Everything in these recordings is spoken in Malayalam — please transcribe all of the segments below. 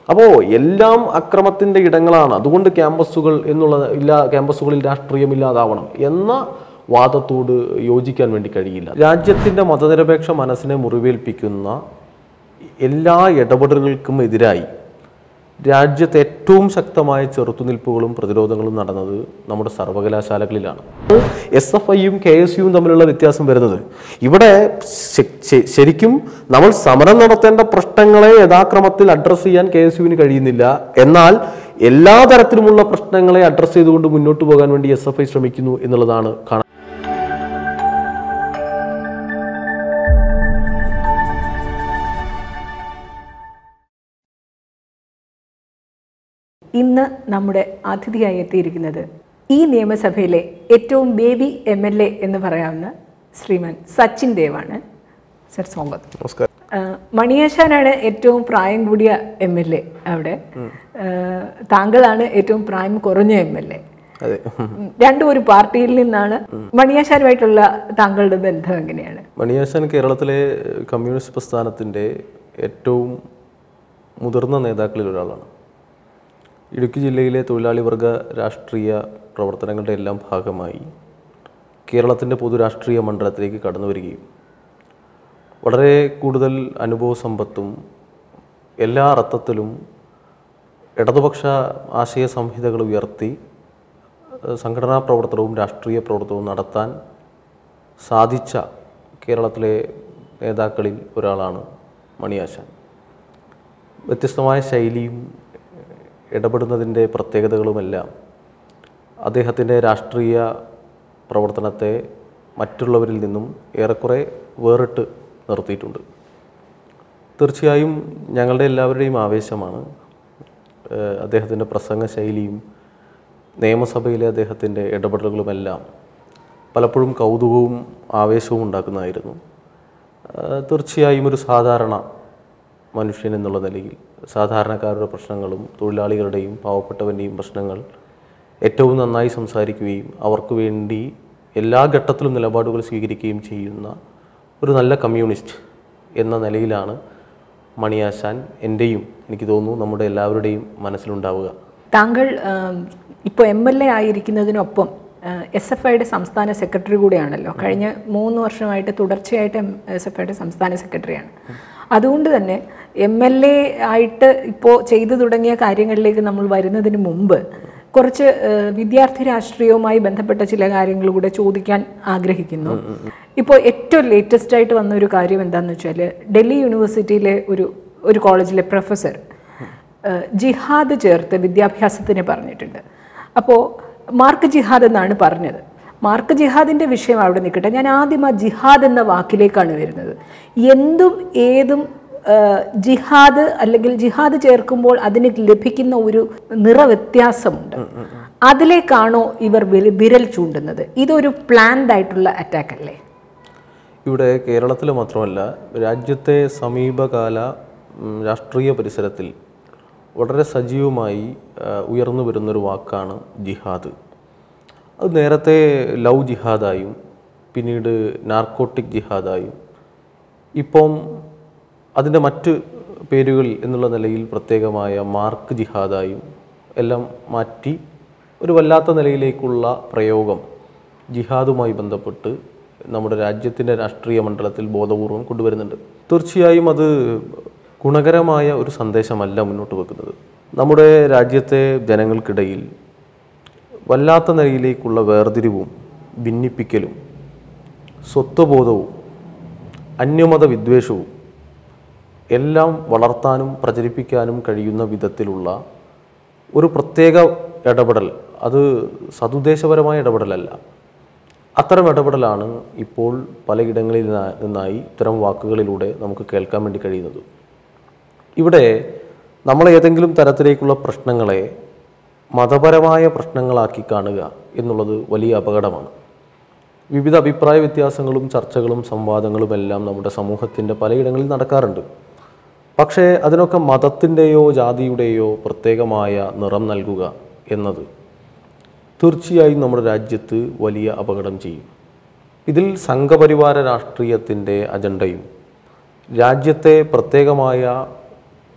അപ്പോൾ എല്ലാം അക്രമത്തിൻ്റെ ഇടങ്ങളാണ് അതുകൊണ്ട് ക്യാമ്പസുകൾ എന്നുള്ള ഇല്ല ക്യാമ്പസുകളിൽ രാഷ്ട്രീയമില്ലാതാവണം എന്ന വാദത്തോട് യോജിക്കാൻ വേണ്ടി കഴിയില്ല രാജ്യത്തിൻ്റെ മതനിരപേക്ഷ മനസ്സിനെ മുറിവേൽപ്പിക്കുന്ന എല്ലാ ഇടപെടലുകൾക്കും എതിരായി രാജ്യത്ത് ഏറ്റവും ശക്തമായ ചെറുത്തുനിൽപ്പുകളും പ്രതിരോധങ്ങളും നടന്നത് നമ്മുടെ സർവകലാശാലകളിലാണ് എസ് എഫ് ഐയും കെ എസ് യുവും തമ്മിലുള്ള വ്യത്യാസം വരുന്നത് ഇവിടെ ശ- ശ- ശരിക്കും നമ്മൾ സമരം നടത്തേണ്ട പ്രശ്നങ്ങളെ യഥാക്രമത്തിൽ അഡ്രസ്സ് ചെയ്യാൻ കെ എസ് യുവിന് കഴിയുന്നില്ല എന്നാൽ എല്ലാ തരത്തിലുമുള്ള പ്രശ്നങ്ങളെ അഡ്രസ്സ് ചെയ്തുകൊണ്ട് മുന്നോട്ട് പോകാൻ വേണ്ടി എസ് എഫ് ഐ ശ്രമിക്കുന്നു എന്നുള്ളതാണ് കാണാൻ ഇന്ന് നമ്മുടെ അതിഥിയായി എത്തിയിരിക്കുന്നത് ഈ നിയമസഭയിലെ ഏറ്റവും ബേബി എം എൽ എ എന്ന് പറയാവുന്ന ശ്രീമാൻ സച്ചിൻ ദേവാണ് സർ സ്വാഗതം നമസ്കാരം ആ, മണിയാശാനാണ് ഏറ്റവും പ്രായം കൂടിയ എം എൽ എ അവിടെ ആ, താങ്കളാണ് ഏറ്റവും പ്രായം കുറഞ്ഞ എം എൽ എ അതെ രണ്ടും ഒരു പാർട്ടിയിൽ നിന്നാണ് മണിയാശാനുമായിട്ടുള്ള താങ്കളുടെ ബന്ധം എങ്ങനെയാണ് മണിയാശൻ കേരളത്തിലെ കമ്മ്യൂണിസ്റ്റ് പ്രസ്ഥാനത്തിൻ്റെ ഏറ്റവും മുതിർന്ന നേതാക്കളിൽ ഒരാളാണ് ഇടുക്കി ജില്ലയിലെ തൊഴിലാളി വർഗ രാഷ്ട്രീയ പ്രവർത്തനങ്ങളുടെ എല്ലാം ഭാഗമായി കേരളത്തിൻ്റെ പൊതു രാഷ്ട്രീയ മണ്ഡലത്തിലേക്ക് കടന്നു വരികയും വളരെ കൂടുതൽ അനുഭവ സമ്പത്തും എല്ലാ അർത്ഥത്തിലും ഇടതുപക്ഷ ആശയ സംഹിതകൾ ഉയർത്തി ഏഹ് സംഘടനാ പ്രവർത്തനവും രാഷ്ട്രീയ പ്രവർത്തനവും നടത്താൻ സാധിച്ച കേരളത്തിലെ നേതാക്കളിൽ ഒരാളാണ് മണിയാശാൻ വ്യത്യസ്തമായ ശൈലിയും ഇടപെടുന്നതിൻ്റെ പ്രത്യേകതകളുമെല്ലാം അദ്ദേഹത്തിൻ്റെ രാഷ്ട്രീയ പ്രവർത്തനത്തെ മറ്റുള്ളവരിൽ നിന്നും ഏറെക്കുറെ വേറിട്ട് നിർത്തിയിട്ടുണ്ട് തീർച്ചയായും ഞങ്ങളുടെ എല്ലാവരുടെയും ആവേശമാണ് ഏഹ് അദ്ദേഹത്തിൻ്റെ പ്രസംഗ ശൈലിയും നിയമസഭയിലെ അദ്ദേഹത്തിൻ്റെ ഇടപെടലുകളുമെല്ലാം പലപ്പോഴും കൗതുകവും ആവേശവും ഉണ്ടാക്കുന്നതായിരുന്നു ഏഹ് തീർച്ചയായും ഒരു സാധാരണ മനുഷ്യൻ എന്നുള്ള നിലയിൽ സാധാരണക്കാരുടെ പ്രശ്നങ്ങളും തൊഴിലാളികളുടെയും പാവപ്പെട്ടവൻ്റെയും പ്രശ്നങ്ങൾ ഏറ്റവും നന്നായി സംസാരിക്കുകയും അവർക്ക് വേണ്ടി എല്ലാ ഘട്ടത്തിലും നിലപാടുകൾ സ്വീകരിക്കുകയും ചെയ്യുന്ന ഒരു നല്ല കമ്മ്യൂണിസ്റ്റ് എന്ന നിലയിലാണ് മണിയാശാൻ എൻ്റെയും എനിക്ക് തോന്നുന്നു നമ്മുടെ എല്ലാവരുടെയും മനസ്സിലുണ്ടാവുക താങ്കൾ ഇപ്പോൾ എം എൽ എ ആയിരിക്കുന്നതിനൊപ്പം എസ് എഫ് ഐയുടെ സംസ്ഥാന സെക്രട്ടറി കൂടിയാണല്ലോ കഴിഞ്ഞ മൂന്ന് വർഷമായിട്ട് തുടർച്ചയായിട്ട് എസ് എഫ് ഐയുടെ സംസ്ഥാന സെക്രട്ടറിയാണ് അതുകൊണ്ട് തന്നെ എം എൽ എ ആയിട്ട് ഇപ്പോൾ ചെയ്തു തുടങ്ങിയ കാര്യങ്ങളിലേക്ക് നമ്മൾ വരുന്നതിന് മുമ്പ് കുറച്ച് ഏഹ്, വിദ്യാർത്ഥി രാഷ്ട്രീയവുമായി ബന്ധപ്പെട്ട ചില കാര്യങ്ങൾ കൂടെ ചോദിക്കാൻ ആഗ്രഹിക്കുന്നു ഇപ്പോൾ ഏറ്റവും ലേറ്റസ്റ്റ് ആയിട്ട് വന്ന ഒരു കാര്യം എന്താണെന്ന് വെച്ചാൽ ഡൽഹി യൂണിവേഴ്സിറ്റിയിലെ ഒരു ഒരു കോളേജിലെ പ്രൊഫസർ ഏഹ് ജിഹാദ് ചേർത്ത് വിദ്യാഭ്യാസത്തിന് പറഞ്ഞിട്ടുണ്ട് അപ്പോൾ മാർക്ക് ജിഹാദ് എന്നാണ് പറഞ്ഞത് മാർക്ക് ജിഹാദിൻ്റെ വിഷയം അവിടെ നിൽക്കട്ടെ ഞാൻ ആദ്യം ആ ജിഹാദ് എന്ന വാക്കിലേക്കാണ് വരുന്നത് എന്തും ഏതും ഏഹ് ജിഹാദ് അല്ലെങ്കിൽ ജിഹാദ് ചേർക്കുമ്പോൾ അതിന് ലഭിക്കുന്ന ഒരു നിറവ്യത്യാസമുണ്ട് അതിലേക്കാണോ ഇവർ വിര- വിരൽ ചൂണ്ടുന്നത് ഇതൊരു പ്ലാൻഡ് ആയിട്ടുള്ള അറ്റാക്ക് അല്ലേ ഇവിടെ കേരളത്തിൽ മാത്രമല്ല രാജ്യത്തെ സമീപകാല ഉം, രാഷ്ട്രീയ പരിസരത്തിൽ വളരെ സജീവമായി ആ, ഉയർന്നു വരുന്നൊരു വാക്കാണ് ജിഹാദ് അത് നേരത്തെ ലവ് ജിഹാദായും പിന്നീട് നാർക്കോട്ടിക് ജിഹാദായും ഇപ്പം അതിൻ്റെ മറ്റ് പേരുകൾ എന്നുള്ള നിലയിൽ പ്രത്യേകമായ മാർക്ക് ജിഹാദായും എല്ലാം മാറ്റി ഒരു വല്ലാത്ത നിലയിലേക്കുള്ള പ്രയോഗം ജിഹാദുമായി ബന്ധപ്പെട്ട് നമ്മുടെ രാജ്യത്തിൻ്റെ രാഷ്ട്രീയ മണ്ഡലത്തിൽ ബോധപൂർവം കൊണ്ടുവരുന്നുണ്ട് തീർച്ചയായും അത് ഗുണകരമായ ഒരു സന്ദേശമല്ല മുന്നോട്ട് വെക്കുന്നത് നമ്മുടെ രാജ്യത്തെ ജനങ്ങൾക്കിടയിൽ വല്ലാത്ത നിലയിലേക്കുള്ള വേർതിരിവും ഭിന്നിപ്പിക്കലും സ്വത്വബോധവും അന്യമത വിദ്വേഷവും എല്ലാം വളർത്താനും പ്രചരിപ്പിക്കാനും കഴിയുന്ന വിധത്തിലുള്ള ഒരു പ്രത്യേക ഇടപെടൽ അത് സതുദ്ദേശപരമായ ഇടപെടലല്ല അത്തരം ഇടപെടലാണ് ഇപ്പോൾ പലയിടങ്ങളിൽ നിന്നാ- നിന്നായി ഇത്തരം വാക്കുകളിലൂടെ നമുക്ക് കേൾക്കാൻ വേണ്ടി കഴിയുന്നത് ഇവിടെ നമ്മൾ ഏതെങ്കിലും തരത്തിലേക്കുള്ള പ്രശ്നങ്ങളെ മതപരമായ പ്രശ്നങ്ങളാക്കി കാണുക എന്നുള്ളത് വലിയ അപകടമാണ് വിവിധ അഭിപ്രായ വ്യത്യാസങ്ങളും ചർച്ചകളും സംവാദങ്ങളും എല്ലാം നമ്മുടെ സമൂഹത്തിൻ്റെ പലയിടങ്ങളിൽ നടക്കാറുണ്ട് പക്ഷേ അതിനൊക്കെ മതത്തിൻ്റെയോ ജാതിയുടെയോ പ്രത്യേകമായ നിറം നൽകുക എന്നത് തീർച്ചയായും നമ്മുടെ രാജ്യത്ത് വലിയ അപകടം ചെയ്യും ഇതിൽ സംഘപരിവാര രാഷ്ട്രീയത്തിൻ്റെ അജണ്ടയും രാജ്യത്തെ പ്രത്യേകമായ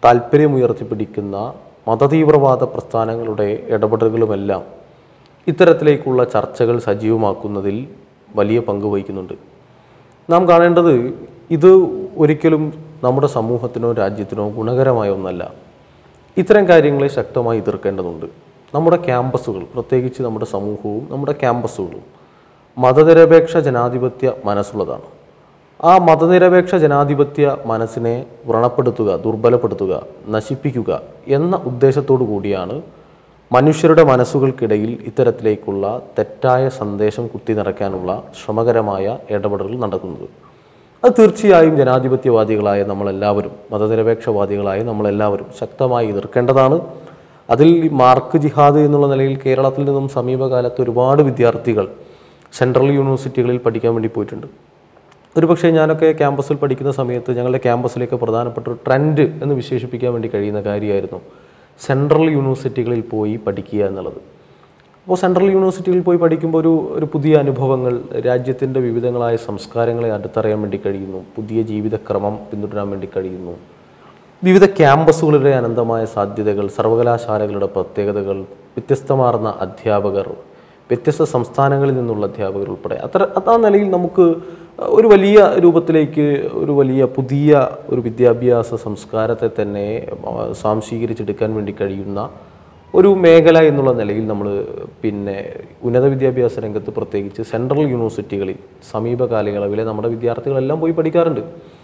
താല്പര്യമുയർത്തിപ്പിടിക്കുന്ന മതതീവ്രവാദ പ്രസ്ഥാനങ്ങളുടെ ഇടപെടലുകളുമെല്ലാം ഇത്തരത്തിലേക്കുള്ള ചർച്ചകൾ സജീവമാക്കുന്നതിൽ വലിയ പങ്ക് വഹിക്കുന്നുണ്ട് നാം കാണേണ്ടത് ഇത് ഒരിക്കലും നമ്മുടെ സമൂഹത്തിനോ രാജ്യത്തിനോ ഗുണകരമായ ഒന്നല്ല ഇത്തരം കാര്യങ്ങളെ ശക്തമായി എതിർക്കേണ്ടതുണ്ട് നമ്മുടെ ക്യാമ്പസുകൾ പ്രത്യേകിച്ച് നമ്മുടെ സമൂഹവും നമ്മുടെ ക്യാമ്പസുകളും മതനിരപേക്ഷ ജനാധിപത്യ മനസ്സുള്ളതാണ് ആ മതനിരപേക്ഷ ജനാധിപത്യ മനസ്സിനെ വ്രണപ്പെടുത്തുക ദുർബലപ്പെടുത്തുക നശിപ്പിക്കുക എന്ന ഉദ്ദേശത്തോടു കൂടിയാണ് മനുഷ്യരുടെ മനസ്സുകൾക്കിടയിൽ ഇത്തരത്തിലേക്കുള്ള തെറ്റായ സന്ദേശം കുത്തി നിറയ്ക്കാനുള്ള ശ്രമകരമായ ഇടപെടലുകൾ നടക്കുന്നത് അത് തീർച്ചയായും ജനാധിപത്യവാദികളായ നമ്മളെല്ലാവരും മതനിരപേക്ഷവാദികളായ നമ്മളെല്ലാവരും ശക്തമായി എതിർക്കേണ്ടതാണ് അതിൽ ഈ മാർക്ക് ജിഹാദ് എന്നുള്ള നിലയിൽ കേരളത്തിൽ നിന്നും സമീപകാലത്ത് ഒരുപാട് വിദ്യാർത്ഥികൾ സെൻട്രൽ യൂണിവേഴ്സിറ്റികളിൽ പഠിക്കാൻ വേണ്ടി പോയിട്ടുണ്ട് ഒരുപക്ഷെ ഞാനൊക്കെ ക്യാമ്പസിൽ പഠിക്കുന്ന സമയത്ത് ഞങ്ങളുടെ ക്യാമ്പസിലേക്ക് പ്രധാനപ്പെട്ട ഒരു ട്രെൻഡ് എന്ന് വിശേഷിപ്പിക്കാൻ വേണ്ടി കഴിയുന്ന കാര്യമായിരുന്നു സെൻട്രൽ യൂണിവേഴ്സിറ്റികളിൽ പോയി പഠിക്കുക എന്നുള്ളത് അപ്പോൾ സെൻട്രൽ യൂണിവേഴ്സിറ്റികളിൽ പോയി പഠിക്കുമ്പോൾ ഒരു ഒരു പുതിയ അനുഭവങ്ങൾ രാജ്യത്തിൻ്റെ വിവിധങ്ങളായ സംസ്കാരങ്ങളെ അടുത്തറിയാൻ വേണ്ടി കഴിയുന്നു പുതിയ ജീവിതക്രമം പിന്തുടരാൻ വേണ്ടി കഴിയുന്നു വിവിധ ക്യാമ്പസുകളുടെ അനന്തമായ സാധ്യതകൾ സർവകലാശാലകളുടെ പ്രത്യേകതകൾ വ്യത്യസ്തമാർന്ന അധ്യാപകർ വ്യത്യസ്ത സംസ്ഥാനങ്ങളിൽ നിന്നുള്ള അധ്യാപകർ ഉൾപ്പെടെ അത്ര ആ നിലയിൽ നമുക്ക് ഒരു വലിയ രൂപത്തിലേക്ക് ഒരു വലിയ പുതിയ ഒരു വിദ്യാഭ്യാസ സംസ്കാരത്തെ തന്നെ ആ, സ്വാംശീകരിച്ചെടുക്കാൻ വേണ്ടി കഴിയുന്ന ഒരു മേഖല എന്നുള്ള നിലയിൽ നമ്മൾ പിന്നെ ഉന്നത വിദ്യാഭ്യാസ രംഗത്ത് പ്രത്യേകിച്ച് സെൻട്രൽ യൂണിവേഴ്സിറ്റികളിൽ സമീപ കാലയളവിലെ നമ്മുടെ വിദ്യാർത്ഥികളെല്ലാം പോയി പഠിക്കാറുണ്ട്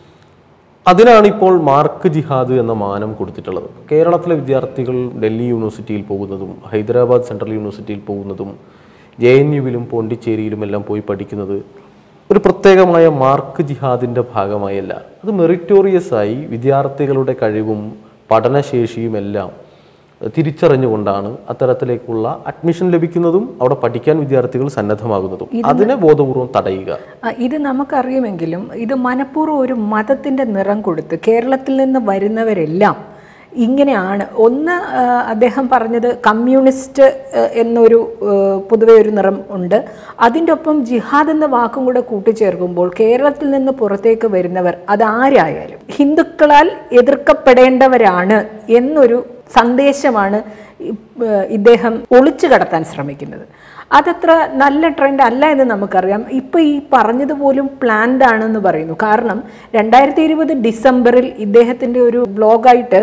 അതിനാണ് ഇപ്പോൾ മാർക്ക് ജിഹാദ് എന്ന മാനം കൊടുത്തിട്ടുള്ളത് കേരളത്തിലെ വിദ്യാർത്ഥികൾ ഡൽഹി യൂണിവേഴ്സിറ്റിയിൽ പോകുന്നതും ഹൈദരാബാദ് സെൻട്രൽ യൂണിവേഴ്സിറ്റിയിൽ പോകുന്നതും ജെ എൻ യുവിലും പോണ്ടിച്ചേരിയിലും എല്ലാം പോയി പഠിക്കുന്നത് ഒരു പ്രത്യേകമായ മാർക്ക് ജിഹാദിൻ്റെ ഭാഗമായല്ല അത് മെറിറ്റോറിയസ് ആയി വിദ്യാർത്ഥികളുടെ കഴിവും പഠനശേഷിയും എല്ലാം തിരിച്ചറിഞ്ഞുകൊണ്ടാണ് അത്തരത്തിലേക്കുള്ള അഡ്മിഷൻ ലഭിക്കുന്നതും അവിടെ പഠിക്കാൻ വിദ്യാർത്ഥികൾ സന്നദ്ധമാകുന്നതും അതിനെ ബോധപൂർവം തടയുക ആ, ഇത് നമുക്കറിയുമെങ്കിലും ഇത് മനഃപൂർവ്വം ഒരു മതത്തിൻ്റെ നിറം കൊടുത്ത് കേരളത്തിൽ നിന്ന് വരുന്നവരെല്ലാം ഇങ്ങനെയാണ് ഒന്ന് ആ, അദ്ദേഹം പറഞ്ഞത് കമ്മ്യൂണിസ്റ്റ് ആ, എന്നൊരു ആ, പൊതുവെ ഒരു നിറം ഉണ്ട് അതിൻ്റെ ഒപ്പം ജിഹാദ് എന്ന വാക്കും കൂടെ കൂട്ടിച്ചേർക്കുമ്പോൾ കേരളത്തിൽ നിന്ന് പുറത്തേക്ക് വരുന്നവർ അതാരായാലും ഹിന്ദുക്കളാൽ എതിർക്കപ്പെടേണ്ടവരാണ് എന്നൊരു സന്ദേശമാണ് ഇ- ഏഹ് ഇദ്ദേഹം ഒളിച്ചു കടത്താൻ ശ്രമിക്കുന്നത് അതത്ര നല്ല ട്രെൻഡ് അല്ല എന്ന് നമുക്കറിയാം ഇപ്പോൾ ഈ പറഞ്ഞത് പോലും പ്ലാൻഡ് ആണെന്ന് പറയുന്നു കാരണം രണ്ടായിരത്തി ഇരുപത് ഡിസംബറിൽ ഇദ്ദേഹത്തിൻ്റെ ഒരു ബ്ലോഗായിട്ട്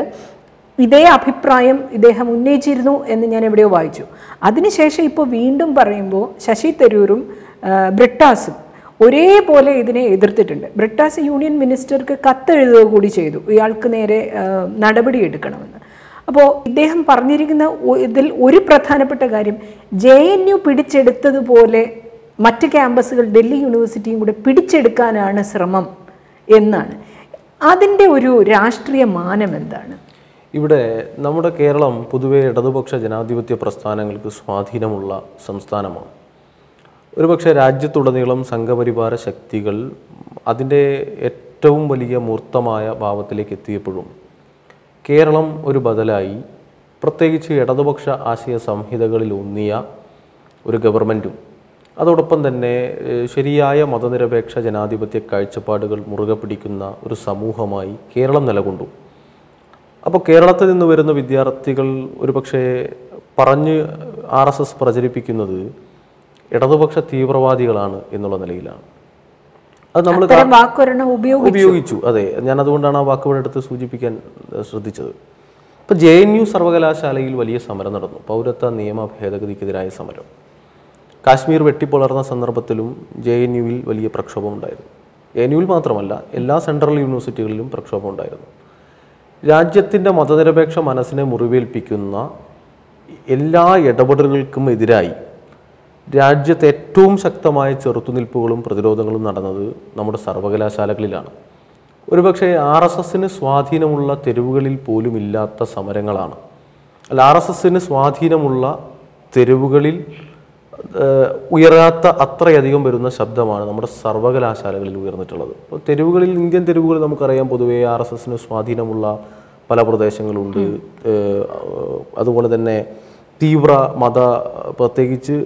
ഇതേ അഭിപ്രായം ഇദ്ദേഹം ഉന്നയിച്ചിരുന്നു എന്ന് ഞാൻ എവിടെയോ വായിച്ചു അതിനുശേഷം ഇപ്പോൾ വീണ്ടും പറയുമ്പോൾ ശശി തരൂരും ആ, ബ്രിട്ടാസും ഒരേപോലെ ഇതിനെ എതിർത്തിട്ടുണ്ട് ബ്രിട്ടാസ് യൂണിയൻ മിനിസ്റ്റർക്ക് കത്തെഴുതുക കൂടി ചെയ്തു ഇയാൾക്ക് നേരെ ആ, നടപടി എടുക്കണമെന്ന് അപ്പോൾ ഇദ്ദേഹം പറഞ്ഞിരിക്കുന്ന ഒ- ഇതിൽ ഒരു പ്രധാനപ്പെട്ട കാര്യം ജെ എൻ യു പിടിച്ചെടുത്തതുപോലെ മറ്റ് ക്യാമ്പസുകൾ ഡൽഹി യൂണിവേഴ്സിറ്റിയും കൂടെ പിടിച്ചെടുക്കാനാണ് ശ്രമം എന്നാണ് അതിൻ്റെ ഒരു രാഷ്ട്രീയ മാനം എന്താണ് ഇവിടെ നമ്മുടെ കേരളം പൊതുവെ ഇടതുപക്ഷ ജനാധിപത്യ പ്രസ്ഥാനങ്ങൾക്ക് സ്വാധീനമുള്ള സംസ്ഥാനമാണ് ഒരുപക്ഷെ രാജ്യത്തുടനീളം സംഘപരിവാര ശക്തികൾ അതിൻ്റെ ഏറ്റവും വലിയ മൂർത്തമായ ഭാവത്തിലേക്ക് എത്തിയപ്പോഴും കേരളം ഒരു ബദലായി പ്രത്യേകിച്ച് ഇടതുപക്ഷ ആശയ സംഹിതകളിൽ ഊന്നിയ ഒരു ഗവൺമെൻറ്റും അതോടൊപ്പം തന്നെ ഏഹ്, ശരിയായ മതനിരപേക്ഷ ജനാധിപത്യ കാഴ്ചപ്പാടുകൾ മുറുകെ പിടിക്കുന്ന ഒരു സമൂഹമായി കേരളം നിലകൊണ്ടു അപ്പോൾ കേരളത്തിൽ നിന്ന് വരുന്ന വിദ്യാർത്ഥികൾ ഒരുപക്ഷെ പറഞ്ഞ് ആർ എസ് എസ് പ്രചരിപ്പിക്കുന്നത് ഇടതുപക്ഷ തീവ്രവാദികളാണ് എന്നുള്ള നിലയിലാണ് അത് നമ്മൾ അത്തരം വാക്കൊരെണ്ണം ഉപയോഗി ഉപയോഗിച്ചു അതെ ഞാൻ അതുകൊണ്ടാണ് ആ വാക്കുകൾ എടുത്ത് സൂചിപ്പിക്കാൻ ഏഹ്, ശ്രദ്ധിച്ചത് ഇപ്പം ജെ എൻ യു സർവകലാശാലയിൽ വലിയ സമരം നടന്നു പൗരത്വ നിയമ ഭേദഗതിക്കെതിരായ സമരം കാശ്മീർ വെട്ടിപ്പുലർന്ന സന്ദർഭത്തിലും ജെ എൻ യുവിൽ വലിയ പ്രക്ഷോഭം ഉണ്ടായിരുന്നു ജെ എൻ യുവിൽ മാത്രമല്ല എല്ലാ സെൻട്രൽ യൂണിവേഴ്സിറ്റികളിലും പ്രക്ഷോഭം ഉണ്ടായിരുന്നു രാജ്യത്തിൻ്റെ മതനിരപേക്ഷ മനസ്സിനെ മുറിവേൽപ്പിക്കുന്ന എല്ലാ ഇടപെടലുകൾക്കും എതിരായി രാജ്യത്ത് ഏറ്റവും ശക്തമായ ചെറുത്തുനിൽപ്പുകളും പ്രതിരോധങ്ങളും നടന്നത് നമ്മുടെ സർവകലാശാലകളിലാണ് ഒരുപക്ഷെ ആർ എസ് എസിന് സ്വാധീനമുള്ള തെരുവുകളിൽ പോലും ഇല്ലാത്ത സമരങ്ങളാണ് അല്ല ആർ എസ് എസിന് സ്വാധീനമുള്ള തെരുവുകളിൽ ഏഹ്, ഉയരാത്ത അത്രയധികം വരുന്ന ശബ്ദമാണ് നമ്മുടെ സർവകലാശാലകളിൽ ഉയർന്നിട്ടുള്ളത് അപ്പോൾ തെരുവുകളിൽ ഇന്ത്യൻ തെരുവുകൾ നമുക്കറിയാം പൊതുവേ ആർ എസ് എസിന് സ്വാധീനമുള്ള പല പ്രദേശങ്ങളുണ്ട് ഏഹ്, അതുപോലെ തന്നെ തീവ്ര മത പ്രത്യേകിച്ച്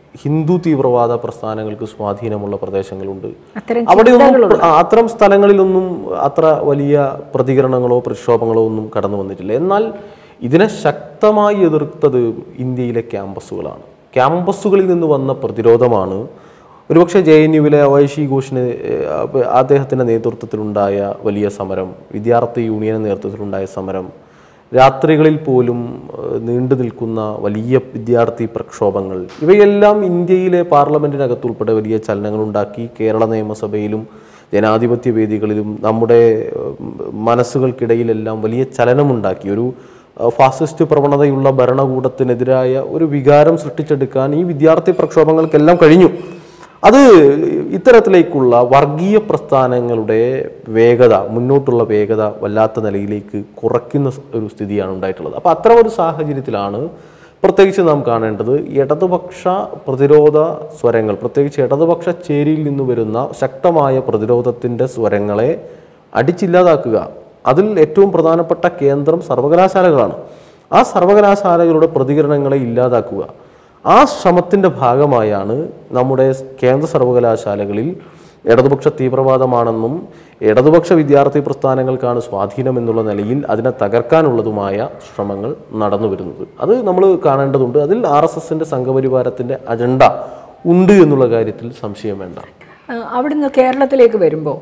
ഹിന്ദു തീവ്രവാദ പ്രസ്ഥാനങ്ങൾക്ക് സ്വാധീനമുള്ള പ്രദേശങ്ങളുണ്ട് അത്തരം അവിടെയൊന്നും പ്ര- ആ, അത്തരം സ്ഥലങ്ങളിലൊന്നും അത്ര വലിയ പ്രതികരണങ്ങളോ പ്രക്ഷോഭങ്ങളോ ഒന്നും കടന്നു വന്നിട്ടില്ല എന്നാൽ ഇതിനെ ശക്തമായി എതിർത്തത് ഇന്ത്യയിലെ ക്യാമ്പസുകളാണ് ക്യാമ്പസുകളിൽ നിന്ന് വന്ന പ്രതിരോധമാണ് ഒരുപക്ഷെ ജെ എൻ യുവിലെ അവൈഷി ഘോഷിന് ഏഹ്, അദ്ദേഹത്തിൻ്റെ നേതൃത്വത്തിലുണ്ടായ വലിയ സമരം വിദ്യാർത്ഥി യൂണിയൻ നേതൃത്വത്തിലുണ്ടായ സമരം രാത്രികളിൽ പോലും ഏഹ്, നീണ്ടു നിൽക്കുന്ന വലിയ വിദ്യാർത്ഥി പ്രക്ഷോഭങ്ങൾ ഇവയെല്ലാം ഇന്ത്യയിലെ പാർലമെന്റിനകത്ത് ഉൾപ്പെടെ വലിയ ചലനങ്ങൾ ഉണ്ടാക്കി കേരള നിയമസഭയിലും ജനാധിപത്യ വേദികളിലും നമ്മുടെ ഏഹ്, മനസ്സുകൾക്കിടയിലെല്ലാം വലിയ ചലനമുണ്ടാക്കി ഒരു ഏഹ്, ഫാസിസ്റ്റ് പ്രവണതയുള്ള ഭരണകൂടത്തിനെതിരായ ഒരു വികാരം സൃഷ്ടിച്ചെടുക്കാൻ ഈ വിദ്യാർത്ഥി പ്രക്ഷോഭങ്ങൾക്കെല്ലാം കഴിഞ്ഞു അത് ഇത്തരത്തിലേക്കുള്ള വർഗീയ പ്രസ്ഥാനങ്ങളുടെ വേഗത മുന്നോട്ടുള്ള വേഗത വല്ലാത്ത നിലയിലേക്ക് കുറയ്ക്കുന്ന സ് ഒരു സ്ഥിതിയാണ് ഉണ്ടായിട്ടുള്ളത് അപ്പോൾ അത്തരം ഒരു സാഹചര്യത്തിലാണ് പ്രത്യേകിച്ച് നാം കാണേണ്ടത് ഇടതുപക്ഷ പ്രതിരോധ സ്വരങ്ങൾ പ്രത്യേകിച്ച് ഇടതുപക്ഷ ചേരിയിൽ നിന്ന് വരുന്ന ശക്തമായ പ്രതിരോധത്തിൻ്റെ സ്വരങ്ങളെ അടിച്ചില്ലാതാക്കുക അതിൽ ഏറ്റവും പ്രധാനപ്പെട്ട കേന്ദ്രം സർവകലാശാലകളാണ് ആ സർവകലാശാലകളുടെ പ്രതികരണങ്ങളെ ഇല്ലാതാക്കുക ആ ശ്രമത്തിൻ്റെ ഭാഗമായാണ് നമ്മുടെ കേന്ദ്ര സർവകലാശാലകളിൽ ഇടതുപക്ഷ തീവ്രവാദമാണെന്നും ഇടതുപക്ഷ വിദ്യാർത്ഥി പ്രസ്ഥാനങ്ങൾക്കാണ് സ്വാധീനം എന്നുള്ള നിലയിൽ അതിനെ തകർക്കാനുള്ളതുമായ ശ്രമങ്ങൾ നടന്നു വരുന്നത് അത് നമ്മൾ കാണേണ്ടതുണ്ട് അതിൽ ആർ എസ് എസിൻ്റെ സംഘപരിവാരത്തിൻ്റെ അജണ്ട ഉണ്ട് എന്നുള്ള കാര്യത്തിൽ സംശയം വേണ്ട ആ, അവിടുന്ന് കേരളത്തിലേക്ക് വരുമ്പോൾ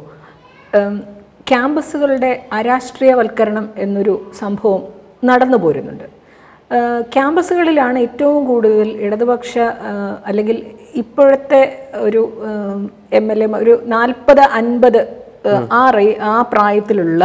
ക്യാമ്പസുകളുടെ അരാഷ്ട്രീയവൽക്കരണം എന്നൊരു സംഭവം നടന്നു പോരുന്നുണ്ട് ആ, ക്യാമ്പസുകളിലാണ് ഏറ്റവും കൂടുതൽ ഇടതുപക്ഷ ആ, അല്ലെങ്കിൽ ഇപ്പോഴത്തെ ഒരു എം എൽ എ ഒരു നാൽപ്പത് അൻപത് ആ റേ ആ പ്രായത്തിലുള്ള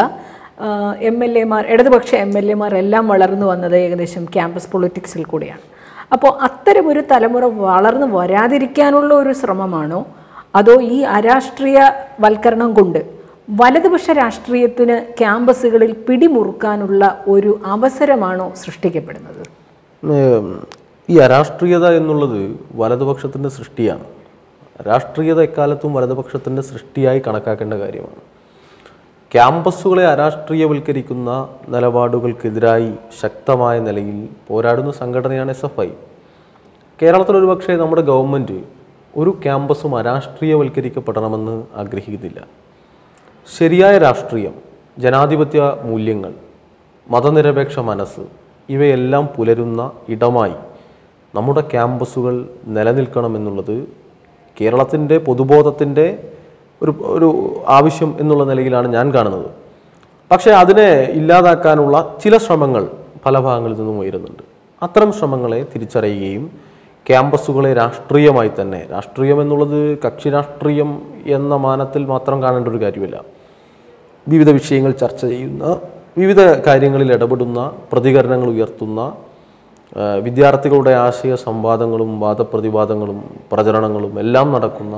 എം എൽ എമാർ ഇടതുപക്ഷ എം എൽ എമാർ എല്ലാം വളർന്നു വന്നത് ഏകദേശം ക്യാമ്പസ് പൊളിറ്റിക്സിൽ കൂടിയാണ് അപ്പോൾ അത്തരമൊരു തലമുറ വളർന്നു വരാതിരിക്കാനുള്ള ഒരു ശ്രമമാണോ അതോ ഈ അരാഷ്ട്രീയവൽക്കരണം കൊണ്ട് വലതുപക്ഷ രാഷ്ട്രീയത്തിന് ക്യാമ്പസുകളിൽ പിടിമുറുക്കാനുള്ള ഒരു അവസരമാണോ സൃഷ്ടിക്കപ്പെടുന്നത് ഏം, ഈ അരാഷ്ട്രീയത എന്നുള്ളത് വലതുപക്ഷത്തിൻ്റെ സൃഷ്ടിയാണ് രാഷ്ട്രീയത എക്കാലത്തും വലതുപക്ഷത്തിൻ്റെ സൃഷ്ടിയായി കണക്കാക്കേണ്ട കാര്യമാണ് ക്യാമ്പസുകളെ അരാഷ്ട്രീയവൽക്കരിക്കുന്ന നിലപാടുകൾക്കെതിരായി ശക്തമായ നിലയിൽ പോരാടുന്ന സംഘടനയാണ് എസ് എഫ് ഐ കേരളത്തിൽ ഒരുപക്ഷെ നമ്മുടെ ഗവൺമെൻറ് ഒരു ക്യാമ്പസും അരാഷ്ട്രീയവൽക്കരിക്കപ്പെടണമെന്ന് ആഗ്രഹിക്കുന്നില്ല ശരിയായ രാഷ്ട്രീയം ജനാധിപത്യ മൂല്യങ്ങൾ മതനിരപേക്ഷ മനസ്സ് ഇവയെല്ലാം പുലരുന്ന ഇടമായി നമ്മുടെ ക്യാമ്പസുകൾ നിലനിൽക്കണമെന്നുള്ളത് കേരളത്തിൻ്റെ പൊതുബോധത്തിൻ്റെ ഒരു ഒരു ആവശ്യം എന്നുള്ള നിലയിലാണ് ഞാൻ കാണുന്നത് പക്ഷേ അതിനെ ഇല്ലാതാക്കാനുള്ള ചില ശ്രമങ്ങൾ പല ഭാഗങ്ങളിൽ നിന്നും ഉയരുന്നുണ്ട് അത്തരം ശ്രമങ്ങളെ തിരിച്ചറിയുകയും ക്യാമ്പസുകളെ രാഷ്ട്രീയമായി തന്നെ രാഷ്ട്രീയം എന്നുള്ളത് കക്ഷി രാഷ്ട്രീയം എന്ന മാനത്തിൽ മാത്രം കാണേണ്ട ഒരു കാര്യമില്ല വിവിധ വിഷയങ്ങൾ ചർച്ച ചെയ്യുന്ന വിവിധ കാര്യങ്ങളിൽ ഇടപെടുന്ന പ്രതികരണങ്ങൾ ഉയർത്തുന്ന ആ, വിദ്യാർത്ഥികളുടെ ആശയ സംവാദങ്ങളും വാദപ്രതിവാദങ്ങളും പ്രചരണങ്ങളും എല്ലാം നടക്കുന്ന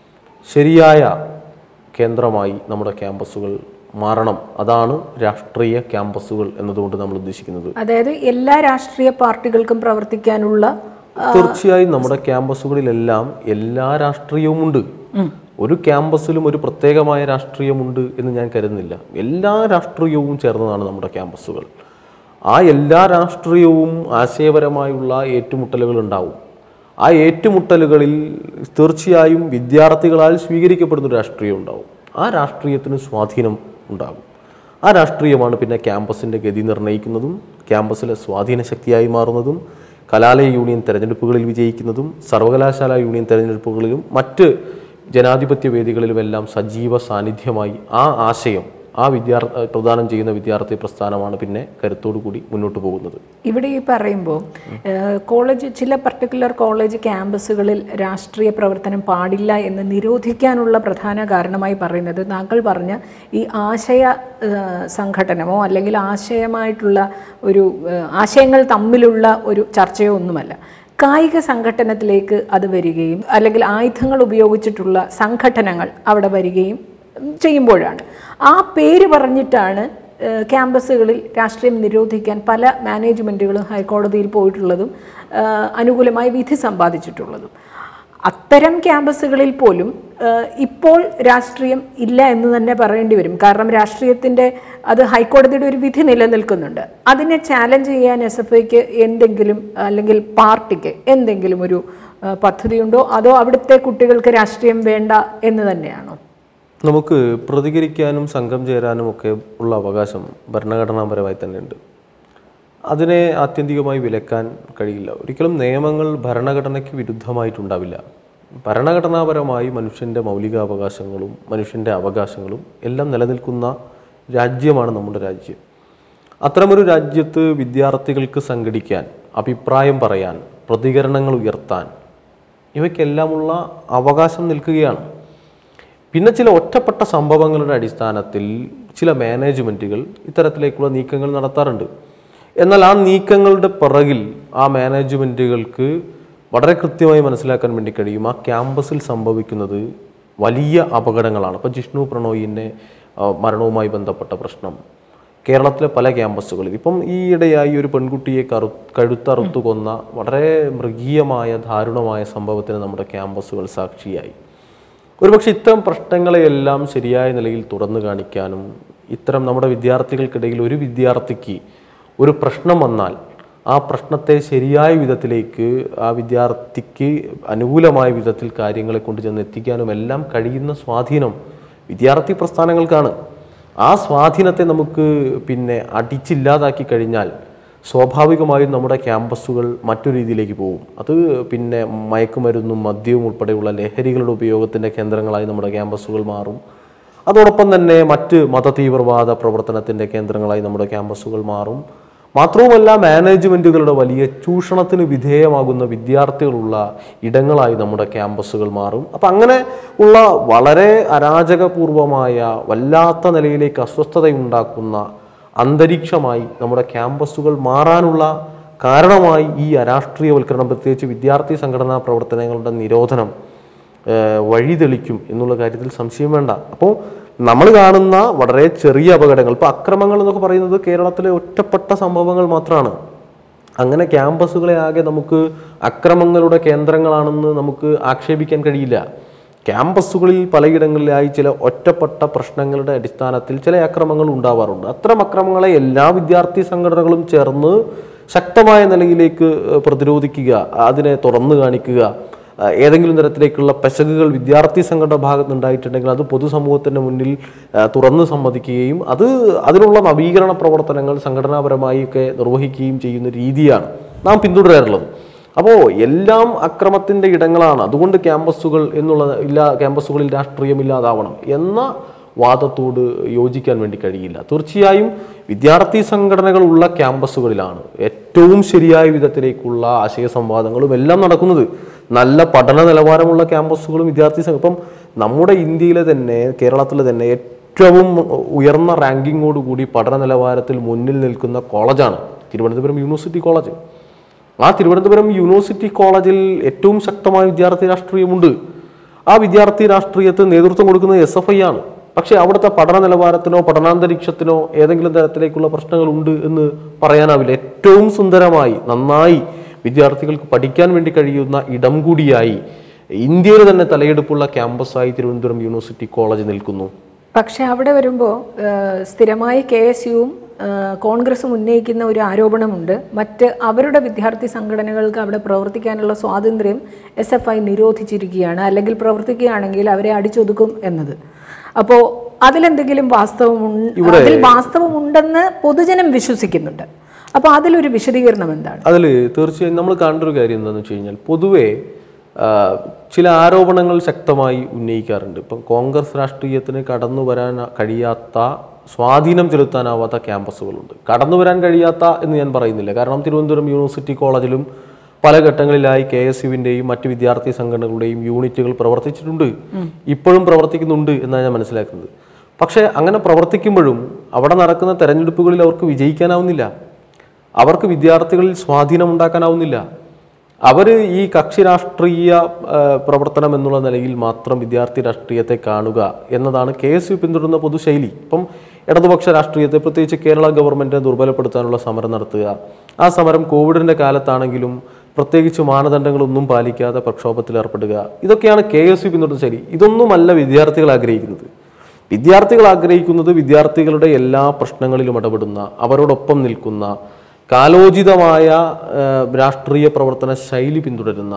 ശരിയായ കേന്ദ്രമായി നമ്മുടെ ക്യാമ്പസുകൾ മാറണം അതാണ് രാഷ്ട്രീയ ക്യാമ്പസുകൾ എന്നതുകൊണ്ട് നമ്മൾ ഉദ്ദേശിക്കുന്നത് അതായത് എല്ലാ രാഷ്ട്രീയ പാർട്ടികൾക്കും പ്രവർത്തിക്കാനുള്ള തീർച്ചയായും നമ്മുടെ ക്യാമ്പസുകളിലെല്ലാം എല്ലാ രാഷ്ട്രീയവുമുണ്ട് ഒരു ക്യാമ്പസിലും ഒരു പ്രത്യേകമായ രാഷ്ട്രീയമുണ്ട് എന്ന് ഞാൻ കരുതുന്നില്ല എല്ലാ രാഷ്ട്രീയവും ചേർന്നതാണ് നമ്മുടെ ക്യാമ്പസുകൾ ആ എല്ലാ രാഷ്ട്രീയവും ആശയപരമായുള്ള ഏറ്റുമുട്ടലുകൾ ഉണ്ടാവും ആ ഏറ്റുമുട്ടലുകളിൽ തീർച്ചയായും വിദ്യാർത്ഥികളാൽ സ്വീകരിക്കപ്പെടുന്ന ഒരു രാഷ്ട്രീയം ഉണ്ടാവും ആ രാഷ്ട്രീയത്തിന് സ്വാധീനം ഉണ്ടാകും ആ രാഷ്ട്രീയമാണ് പിന്നെ ക്യാമ്പസിൻ്റെ ഗതി നിർണ്ണയിക്കുന്നതും ക്യാമ്പസിലെ സ്വാധീന ശക്തിയായി മാറുന്നതും കലാലയ യൂണിയൻ തെരഞ്ഞെടുപ്പുകളിൽ വിജയിക്കുന്നതും സർവകലാശാല യൂണിയൻ തെരഞ്ഞെടുപ്പുകളിലും മറ്റ് ജനാധിപത്യ വേദികളിലുമെല്ലാം സജീവ സാന്നിധ്യമായി ആ ആശയം ആ വിദ്യാർത്ഥി പ്രദാനം ചെയ്യുന്ന വിദ്യാർത്ഥി പ്രസ്ഥാനമാണ് പിന്നെ കരുത്തോടു കൂടി മുന്നോട്ട് പോകുന്നത് ഇവിടെ ഈ പറയുമ്പോൾ കോളേജ് ചില പർട്ടിക്കുലർ കോളേജ് ക്യാമ്പസുകളിൽ രാഷ്ട്രീയ പ്രവർത്തനം പാടില്ല എന്ന് നിരോധിക്കാനുള്ള പ്രധാന കാരണമായി പറയുന്നത് താങ്കൾ പറഞ്ഞ ഈ ആശയ ഏഹ്, സംഘടനമോ അല്ലെങ്കിൽ ആശയമായിട്ടുള്ള ഒരു ഏഹ്, ആശയങ്ങൾ തമ്മിലുള്ള ഒരു ചർച്ചയോ ഒന്നുമല്ല കായിക സംഘടനത്തിലേക്ക് അത് വരികയും അല്ലെങ്കിൽ ആയുധങ്ങൾ ഉപയോഗിച്ചിട്ടുള്ള സംഘടനകൾ അവിടെ വരികയും ചെയ്യുമ്പോഴാണ് ആ പേര് പറഞ്ഞിട്ടാണ് ഏഹ് ക്യാമ്പസുകളിൽ രാഷ്ട്രീയം നിരോധിക്കാൻ പല മാനേജ്മെൻറ്റുകളും ഹൈക്കോടതിയിൽ പോയിട്ടുള്ളതും ഏഹ് അനുകൂലമായി വിധി സമ്പാദിച്ചിട്ടുള്ളതും അത്തരം ക്യാമ്പസുകളിൽ പോലും ഏഹ് ഇപ്പോൾ രാഷ്ട്രീയം ഇല്ല എന്ന് തന്നെ പറയേണ്ടി വരും കാരണം രാഷ്ട്രീയത്തിൻ്റെ അത് ഹൈക്കോടതിയുടെ ഒരു വിധി നിലനിൽക്കുന്നുണ്ട് അതിനെ ചാലഞ്ച് ചെയ്യാൻ എസ് എഫ് ഐക്ക് എന്തെങ്കിലും അല്ലെങ്കിൽ പാർട്ടിക്ക് എന്തെങ്കിലും ഒരു ആ, പദ്ധതിയുണ്ടോ അതോ അവിടുത്തെ കുട്ടികൾക്ക് രാഷ്ട്രീയം വേണ്ട എന്ന് തന്നെയാണോ നമുക്ക് പ്രതികരിക്കാനും സംഘം ചേരാനും ഒക്കെ ഉള്ള അവകാശം ഭരണഘടനാപരമായി തന്നെ ഉണ്ട് അതിനെ ആത്യന്തികമായി വിലക്കാൻ കഴിയില്ല ഒരിക്കലും നിയമങ്ങൾ ഭരണഘടനയ്ക്ക് വിരുദ്ധമായിട്ടുണ്ടാവില്ല ഭരണഘടനാപരമായി മനുഷ്യൻ്റെ മൗലികാവകാശങ്ങളും മനുഷ്യൻ്റെ അവകാശങ്ങളും എല്ലാം നിലനിൽക്കുന്ന രാജ്യമാണ് നമ്മുടെ രാജ്യം അത്തരമൊരു രാജ്യത്ത് വിദ്യാർത്ഥികൾക്ക് സംഘടിക്കാൻ അഭിപ്രായം പറയാൻ പ്രതികരണങ്ങൾ ഉയർത്താൻ ഇവയ്ക്കെല്ലാമുള്ള അവകാശം നിൽക്കുകയാണ് പിന്നെ ചില ഒറ്റപ്പെട്ട സംഭവങ്ങളുടെ അടിസ്ഥാനത്തിൽ ചില മാനേജ്മെൻറ്റുകൾ ഇത്തരത്തിലേക്കുള്ള നീക്കങ്ങൾ നടത്താറുണ്ട് എന്നാൽ ആ നീക്കങ്ങളുടെ പിറകിൽ ആ മാനേജ്മെൻറ്റുകൾക്ക് വളരെ കൃത്യമായി മനസ്സിലാക്കാൻ വേണ്ടി കഴിയും ആ ക്യാമ്പസിൽ സംഭവിക്കുന്നത് വലിയ അപകടങ്ങളാണ് ഇപ്പോൾ ജിഷ്ണു പ്രണോയിൻ്റെ ആ, മരണവുമായി ബന്ധപ്പെട്ട പ്രശ്നം കേരളത്തിലെ പല ക്യാമ്പസുകളിൽ ഇപ്പം ഈയിടെയായി ഒരു പെൺകുട്ടിയെ കറു കഴുത്തറുത്തു കൊന്ന വളരെ മൃഗീയമായ ദാരുണമായ സംഭവത്തിന് നമ്മുടെ ക്യാമ്പസുകൾ സാക്ഷിയായി ഒരുപക്ഷെ ഇത്തരം പ്രശ്നങ്ങളെയെല്ലാം ശരിയായ നിലയിൽ തുറന്നു കാണിക്കാനും ഇത്തരം നമ്മുടെ വിദ്യാർത്ഥികൾക്കിടയിൽ ഒരു വിദ്യാർത്ഥിക്ക് ഒരു പ്രശ്നം വന്നാൽ ആ പ്രശ്നത്തെ ശരിയായ വിധത്തിലേക്ക് ആ വിദ്യാർത്ഥിക്ക് അനുകൂലമായ വിധത്തിൽ കാര്യങ്ങളെ കൊണ്ട് ചെന്ന് എത്തിക്കാനും എല്ലാം കഴിയുന്ന സ്വാധീനം വിദ്യാർത്ഥി പ്രസ്ഥാനങ്ങൾക്കാണ് ആ സ്വാധീനത്തെ നമുക്ക് പിന്നെ അടിച്ചില്ലാതാക്കി കഴിഞ്ഞാൽ സ്വാഭാവികമായും നമ്മുടെ ക്യാമ്പസുകൾ മറ്റൊരു രീതിയിലേക്ക് പോകും അത് പിന്നെ മയക്കുമരുന്നും മദ്യവും ഉൾപ്പെടെയുള്ള ലഹരികളുടെ ഉപയോഗത്തിൻ്റെ കേന്ദ്രങ്ങളായി നമ്മുടെ ക്യാമ്പസുകൾ മാറും അതോടൊപ്പം തന്നെ മറ്റ് മത തീവ്രവാദ പ്രവർത്തനത്തിൻ്റെ കേന്ദ്രങ്ങളായി നമ്മുടെ ക്യാമ്പസുകൾ മാറും മാത്രവുമല്ല മാനേജ്മെൻറ്റുകളുടെ വലിയ ചൂഷണത്തിന് വിധേയമാകുന്ന വിദ്യാർത്ഥികളുള്ള ഇടങ്ങളായി നമ്മുടെ ക്യാമ്പസുകൾ മാറും അപ്പം അങ്ങനെ ഉള്ള വളരെ അരാജകപൂർവമായ വല്ലാത്ത നിലയിലേക്ക് അസ്വസ്ഥതയുണ്ടാക്കുന്ന അന്തരീക്ഷമായി നമ്മുടെ ക്യാമ്പസുകൾ മാറാനുള്ള കാരണമായി ഈ അരാഷ്ട്രീയവൽക്കരണം പ്രത്യേകിച്ച് വിദ്യാർത്ഥി സംഘടനാ പ്രവർത്തനങ്ങളുടെ നിരോധനം ഏഹ് വഴിതെളിക്കും എന്നുള്ള കാര്യത്തിൽ സംശയം വേണ്ട അപ്പോൾ നമ്മൾ കാണുന്ന വളരെ ചെറിയ അപകടങ്ങൾ ഇപ്പോൾ അക്രമങ്ങൾ എന്നൊക്കെ പറയുന്നത് കേരളത്തിലെ ഒറ്റപ്പെട്ട സംഭവങ്ങൾ മാത്രമാണ് അങ്ങനെ ക്യാമ്പസുകളെ ആകെ നമുക്ക് അക്രമങ്ങളുടെ കേന്ദ്രങ്ങളാണെന്ന് നമുക്ക് ആക്ഷേപിക്കാൻ കഴിയില്ല ക്യാമ്പസുകളിൽ പലയിടങ്ങളിലായി ചില ഒറ്റപ്പെട്ട പ്രശ്നങ്ങളുടെ അടിസ്ഥാനത്തിൽ ചില അക്രമങ്ങൾ ഉണ്ടാവാറുണ്ട് അത്തരം അക്രമങ്ങളെ എല്ലാ വിദ്യാർത്ഥി സംഘടനകളും ചേർന്ന് ശക്തമായ നിലയിലേക്ക് ഏഹ്, പ്രതിരോധിക്കുക അതിനെ തുറന്നു കാണിക്കുക ഏഹ്, ഏതെങ്കിലും തരത്തിലേക്കുള്ള പെശകുകൾ വിദ്യാർത്ഥി സംഘടന ഭാഗത്ത് ഉണ്ടായിട്ടുണ്ടെങ്കിൽ അത് പൊതുസമൂഹത്തിന് മുന്നിൽ ഏഹ്, തുറന്ന് സമ്മതിക്കുകയും അത് അതിനുള്ള നവീകരണ പ്രവർത്തനങ്ങൾ സംഘടനാപരമായി ഒക്കെ നിർവഹിക്കുകയും ചെയ്യുന്ന രീതിയാണ് നാം പിന്തുടരാറുള്ളത് അപ്പോൾ എല്ലാം അക്രമത്തിൻ്റെ ഇടങ്ങളാണ് അതുകൊണ്ട് ക്യാമ്പസുകൾ എന്നുള്ള ഇല്ലാ ക്യാമ്പസുകളിൽ രാഷ്ട്രീയം ഇല്ലാതാവണം എന്ന വാദത്തോട് യോജിക്കാൻ വേണ്ടി കഴിയില്ല തീർച്ചയായും വിദ്യാർത്ഥി സംഘടനകൾ ഉള്ള ക്യാമ്പസുകളിലാണ് ഏറ്റവും ശരിയായ വിധത്തിലേക്കുള്ള ആശയ സംവാദങ്ങളും എല്ലാം നടക്കുന്നത് നല്ല പഠന നിലവാരമുള്ള ക്യാമ്പസുകളും വിദ്യാർത്ഥി സംഘം ഇപ്പം നമ്മുടെ ഇന്ത്യയിലെ തന്നെ കേരളത്തിലെ തന്നെ ഏറ്റവും ഉയർന്ന റാങ്കിങ്ങോട് കൂടി പഠന നിലവാരത്തിൽ മുന്നിൽ നിൽക്കുന്ന കോളേജാണ് തിരുവനന്തപുരം യൂണിവേഴ്സിറ്റി കോളേജ് ആ തിരുവനന്തപുരം യൂണിവേഴ്സിറ്റി കോളേജിൽ ഏറ്റവും ശക്തമായ വിദ്യാർത്ഥി രാഷ്ട്രീയമുണ്ട് ആ വിദ്യാർത്ഥി രാഷ്ട്രീയത്തിന് നേതൃത്വം കൊടുക്കുന്നത് എസ് എഫ് ഐ ആണ് പക്ഷേ അവിടുത്തെ പഠന നിലവാരത്തിനോ പഠനാന്തരീക്ഷത്തിനോ ഏതെങ്കിലും തരത്തിലേക്കുള്ള പ്രശ്നങ്ങളുണ്ട് എന്ന് പറയാനാവില്ല ഏറ്റവും സുന്ദരമായി നന്നായി വിദ്യാർത്ഥികൾക്ക് പഠിക്കാൻ വേണ്ടി കഴിയുന്ന ഇടം കൂടിയായി ഇന്ത്യയിൽ തന്നെ തലയെടുപ്പുള്ള ക്യാമ്പസായി തിരുവനന്തപുരം യൂണിവേഴ്സിറ്റി കോളേജ് നിൽക്കുന്നു പക്ഷെ അവിടെ വരുമ്പോൾ സ്ഥിരമായി കെ എസ് യുവും കോൺഗ്രസും ഉന്നയിക്കുന്ന ഒരു ആരോപണമുണ്ട് മറ്റ് അവരുടെ വിദ്യാർത്ഥി സംഘടനകൾക്ക് അവിടെ പ്രവർത്തിക്കാനുള്ള സ്വാതന്ത്ര്യം എസ് എഫ് ഐ നിരോധിച്ചിരിക്കുകയാണ് അല്ലെങ്കിൽ പ്രവർത്തിക്കുകയാണെങ്കിൽ അവരെ അടിച്ചൊതുക്കും എന്നത് അപ്പോൾ അതിലെന്തെങ്കിലും വാസ്തവമുണ്ട് അതിൽ വാസ്തവമുണ്ടെന്ന് പൊതുജനം വിശ്വസിക്കുന്നുണ്ട് അപ്പോൾ അതിലൊരു വിശദീകരണം എന്താണ് അതിൽ തീർച്ചയായും നമ്മൾ കാണേണ്ട ഒരു കാര്യം എന്താണെന്ന് വെച്ച് കഴിഞ്ഞാൽ പൊതുവേ ആ, ചില ആരോപണങ്ങൾ ശക്തമായി ഉന്നയിക്കാറുണ്ട് ഇപ്പം കോൺഗ്രസ് രാഷ്ട്രീയത്തിന് കടന്നു വരാൻ കഴിയാത്ത സ്വാധീനം ചെലുത്താനാവാത്ത ക്യാമ്പസുകളുണ്ട് കടന്നു വരാൻ കഴിയാത്ത എന്ന് ഞാൻ പറയുന്നില്ല കാരണം തിരുവനന്തപുരം യൂണിവേഴ്സിറ്റി കോളേജിലും പല ഘട്ടങ്ങളിലായി കെ എസ് യുവിൻ്റെയും മറ്റ് വിദ്യാർത്ഥി സംഘടനകളുടെയും യൂണിറ്റുകൾ പ്രവർത്തിച്ചിട്ടുണ്ട് ഇപ്പോഴും പ്രവർത്തിക്കുന്നുണ്ട് എന്നാണ് ഞാൻ മനസ്സിലാക്കുന്നത് പക്ഷേ അങ്ങനെ പ്രവർത്തിക്കുമ്പോഴും അവിടെ നടക്കുന്ന തെരഞ്ഞെടുപ്പുകളിൽ അവർക്ക് വിജയിക്കാനാവുന്നില്ല അവർക്ക് വിദ്യാർത്ഥികളിൽ സ്വാധീനം ഉണ്ടാക്കാനാവുന്നില്ല അവർ ഈ കക്ഷി രാഷ്ട്രീയ ആ, പ്രവർത്തനം എന്നുള്ള നിലയിൽ മാത്രം വിദ്യാർത്ഥി രാഷ്ട്രീയത്തെ കാണുക എന്നതാണ് കെ എസ് യു പിന്തുടരുന്ന പൊതുശൈലി ഇപ്പം ഇടതുപക്ഷ രാഷ്ട്രീയത്തെ പ്രത്യേകിച്ച് കേരള ഗവൺമെൻറ്റിനെ ദുർബലപ്പെടുത്താനുള്ള സമരം നടത്തുക ആ സമരം കോവിഡിൻ്റെ കാലത്താണെങ്കിലും പ്രത്യേകിച്ച് മാനദണ്ഡങ്ങളൊന്നും പാലിക്കാതെ പ്രക്ഷോഭത്തിൽ ഏർപ്പെടുക ഇതൊക്കെയാണ് കെ എസ് യു പിന്തുടരുന്ന ശൈലി ഇതൊന്നുമല്ല വിദ്യാർത്ഥികൾ ആഗ്രഹിക്കുന്നത് വിദ്യാർത്ഥികൾ ആഗ്രഹിക്കുന്നത് വിദ്യാർത്ഥികളുടെ എല്ലാ പ്രശ്നങ്ങളിലും ഇടപെടുന്ന അവരോടൊപ്പം നിൽക്കുന്ന കാലോചിതമായ ആ, രാഷ്ട്രീയ പ്രവർത്തന ശൈലി പിന്തുടരുന്ന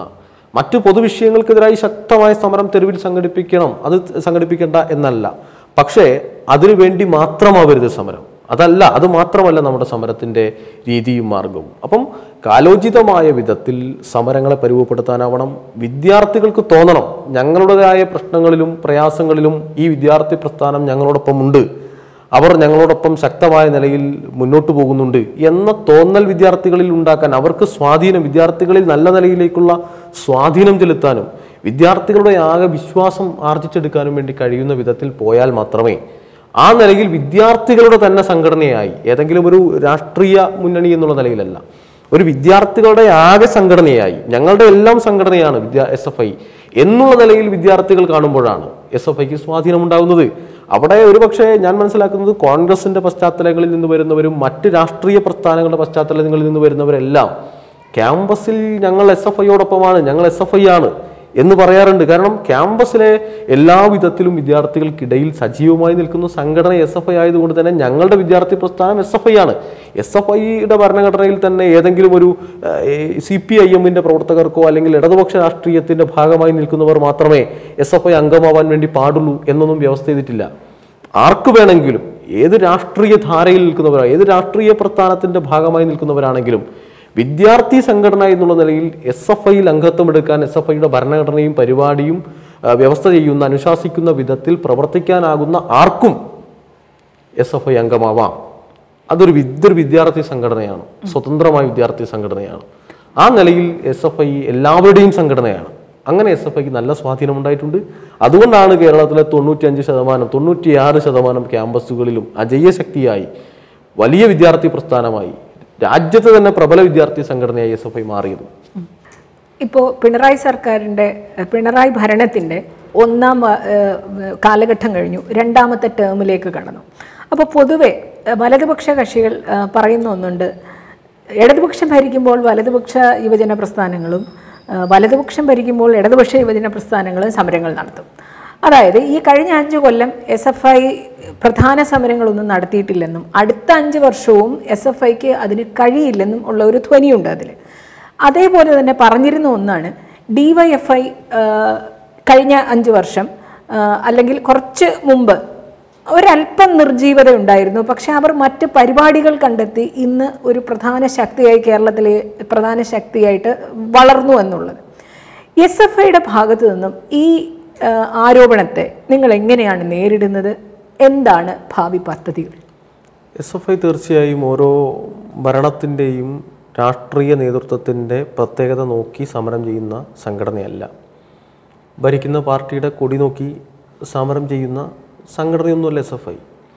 മറ്റു പൊതുവിഷയങ്ങൾക്കെതിരായി ശക്തമായ സമരം തെരുവിൽ സംഘടിപ്പിക്കണം അത് സംഘടിപ്പിക്കേണ്ട എന്നല്ല പക്ഷേ അതിനുവേണ്ടി മാത്രമാവരുത് സമരം അതല്ല അത് മാത്രമല്ല നമ്മുടെ സമരത്തിന്റെ രീതിയും മാർഗവും അപ്പം കാലോചിതമായ വിധത്തിൽ സമരങ്ങളെ പരിവപ്പെടുത്താനാവണം വിദ്യാർത്ഥികൾക്ക് തോന്നണം ഞങ്ങളുടേതായ പ്രശ്നങ്ങളിലും പ്രയാസങ്ങളിലും ഈ വിദ്യാർത്ഥി പ്രസ്ഥാനം ഞങ്ങളോടൊപ്പം ഉണ്ട് അവർ ഞങ്ങളോടൊപ്പം ശക്തമായ നിലയിൽ മുന്നോട്ട് പോകുന്നുണ്ട് എന്ന തോന്നൽ വിദ്യാർത്ഥികളിൽ ഉണ്ടാക്കാൻ അവർക്ക് സ്വാധീനം വിദ്യാർത്ഥികളിൽ നല്ല നിലയിലേക്കുള്ള സ്വാധീനം ചെലുത്താനും വിദ്യാർത്ഥികളുടെ ആകെ വിശ്വാസം ആർജിച്ചെടുക്കാനും വേണ്ടി കഴിയുന്ന വിധത്തിൽ പോയാൽ മാത്രമേ ആ നിലയിൽ വിദ്യാർത്ഥികളുടെ തന്നെ സംഘടനയായി ഏതെങ്കിലും ഒരു രാഷ്ട്രീയ മുന്നണി എന്നുള്ള നിലയിലല്ല ഒരു വിദ്യാർത്ഥികളുടെ ആകെ സംഘടനയായി ഞങ്ങളുടെ എല്ലാം സംഘടനയാണ് വിദ്യാ എസ് എഫ് ഐ എന്നുള്ള നിലയിൽ വിദ്യാർത്ഥികൾ കാണുമ്പോഴാണ് എസ് എഫ് ഐക്ക് സ്വാധീനമുണ്ടാകുന്നത് അവിടെ ഒരുപക്ഷെ ഞാൻ മനസ്സിലാക്കുന്നത് കോൺഗ്രസിന്റെ പശ്ചാത്തലങ്ങളിൽ നിന്ന് വരുന്നവരും മറ്റ് രാഷ്ട്രീയ പ്രസ്ഥാനങ്ങളുടെ പശ്ചാത്തലങ്ങളിൽ നിന്ന് വരുന്നവരെല്ലാം ക്യാമ്പസിൽ ഞങ്ങൾ എസ് എഫ് ഐയോടൊപ്പമാണ് ഞങ്ങൾ എസ് എഫ് ഐ ആണ് എന്ന് പറയാറുണ്ട് കാരണം ക്യാമ്പസിലെ എല്ലാ വിധത്തിലും വിദ്യാർത്ഥികൾക്കിടയിൽ സജീവമായി നിൽക്കുന്ന സംഘടന എസ് എഫ് ഐ ആയതുകൊണ്ട് തന്നെ ഞങ്ങളുടെ വിദ്യാർത്ഥി പ്രസ്ഥാനം എസ് എഫ് ഐ ആണ് എസ് എഫ് ഐയുടെ ഭരണഘടനയിൽ തന്നെ ഏതെങ്കിലും ഒരു സി പി ഐ എമ്മിന്റെ പ്രവർത്തകർക്കോ അല്ലെങ്കിൽ ഇടതുപക്ഷ രാഷ്ട്രീയത്തിന്റെ ഭാഗമായി നിൽക്കുന്നവർ മാത്രമേ എസ് എഫ് ഐ അംഗമാവാൻ വേണ്ടി പാടുള്ളൂ എന്നൊന്നും വ്യവസ്ഥ ചെയ്തിട്ടില്ല ആർക്ക് വേണമെങ്കിലും ഏത് രാഷ്ട്രീയ ധാരയിൽ നിൽക്കുന്നവരോ ഏത് രാഷ്ട്രീയ പ്രസ്ഥാനത്തിന്റെ ഭാഗമായി നിൽക്കുന്നവരാണെങ്കിലും വിദ്യാർത്ഥി സംഘടന എന്നുള്ള നിലയിൽ എസ് എഫ് ഐയിൽ അംഗത്വം എടുക്കാൻ എസ് എഫ് ഐയുടെ ഭരണഘടനയും പരിപാടിയും ആ, വ്യവസ്ഥ ചെയ്യുന്ന അനുശാസിക്കുന്ന വിധത്തിൽ പ്രവർത്തിക്കാനാകുന്ന ആർക്കും എസ് എഫ് ഐ അംഗമാവാം അതൊരു വി- ഇതൊരു വിദ്യാർത്ഥി സംഘടനയാണ് സ്വതന്ത്രമായ വിദ്യാർത്ഥി സംഘടനയാണ് ആ നിലയിൽ എസ് എഫ് ഐ എല്ലാവരുടെയും സംഘടനയാണ് അങ്ങനെ എസ് എഫ് ഐക്ക് നല്ല സ്വാധീനം ഉണ്ടായിട്ടുണ്ട് അതുകൊണ്ടാണ് കേരളത്തിലെ തൊണ്ണൂറ്റിയഞ്ച് ശതമാനം തൊണ്ണൂറ്റിയാറ് ശതമാനം ക്യാമ്പസുകളിലും അജയ്യശക്തിയായി വലിയ വിദ്യാർത്ഥി പ്രസ്ഥാനമായി രാജ്യത്ത് തന്നെ പ്രബല വിദ്യാർത്ഥി സംഘടനയായി എസ് എഫ് ഐ മാറിയത് ഇപ്പോൾ പിണറായി സർക്കാരിൻ്റെ ഏഹ്, പിണറായി ഭരണത്തിൻ്റെ ഒന്നാം വ- ഏഹ്, കാലഘട്ടം കഴിഞ്ഞു രണ്ടാമത്തെ ടേമിലേക്ക് കടന്നു അപ്പോൾ പൊതുവെ ഏഹ്, വലതുപക്ഷ കക്ഷികൾ ഏഹ്, പറയുന്ന ഒന്നുണ്ട് ഇടതുപക്ഷം ഭരിക്കുമ്പോൾ വലതുപക്ഷ യുവജന പ്രസ്ഥാനങ്ങളും ഏഹ്, വലതുപക്ഷം ഭരിക്കുമ്പോൾ ഇടതുപക്ഷ യുവജന പ്രസ്ഥാനങ്ങളും സമരങ്ങൾ നടത്തും അതായത് ഈ കഴിഞ്ഞ അഞ്ച് കൊല്ലം എസ് എഫ് ഐ പ്രധാന സമരങ്ങളൊന്നും നടത്തിയിട്ടില്ലെന്നും അടുത്ത അഞ്ച് വർഷവും എസ് എഫ് ഐക്ക് അതിന് കഴിയില്ലെന്നും ഉള്ള ഒരു ധ്വനിയുണ്ട് അതിൽ അതേപോലെ തന്നെ പറഞ്ഞിരുന്ന ഒന്നാണ് ഡി വൈ എഫ് ഐ കഴിഞ്ഞ അഞ്ച് വർഷം ആ, അല്ലെങ്കിൽ കുറച്ച് മുമ്പ് ഒരല്പം നിർജീവത ഉണ്ടായിരുന്നു പക്ഷെ അവർ മറ്റ് പരിപാടികൾ കണ്ടെത്തി ഇന്ന് ഒരു പ്രധാന ശക്തിയായി കേരളത്തിലെ പ്രധാന ശക്തിയായിട്ട് വളർന്നു എന്നുള്ളത് എസ് എഫ് ഐയുടെ ഭാഗത്തു നിന്നും ഈ ആ, ആരോപണത്തെ നിങ്ങൾ എങ്ങനെയാണ് നേരിടുന്നത് എന്താണ് ഭാവി പദ്ധതികൾ എസ് എഫ് ഐ തീർച്ചയായും ഓരോ ഭരണത്തിൻ്റെയും രാഷ്ട്രീയ നേതൃത്വത്തിൻ്റെ പ്രത്യേകത നോക്കി സമരം ചെയ്യുന്ന സംഘടനയല്ല ഭരിക്കുന്ന പാർട്ടിയുടെ കൊടി നോക്കി സമരം ചെയ്യുന്ന സംഘടനയൊന്നുമല്ല എസ് എഫ് ഐ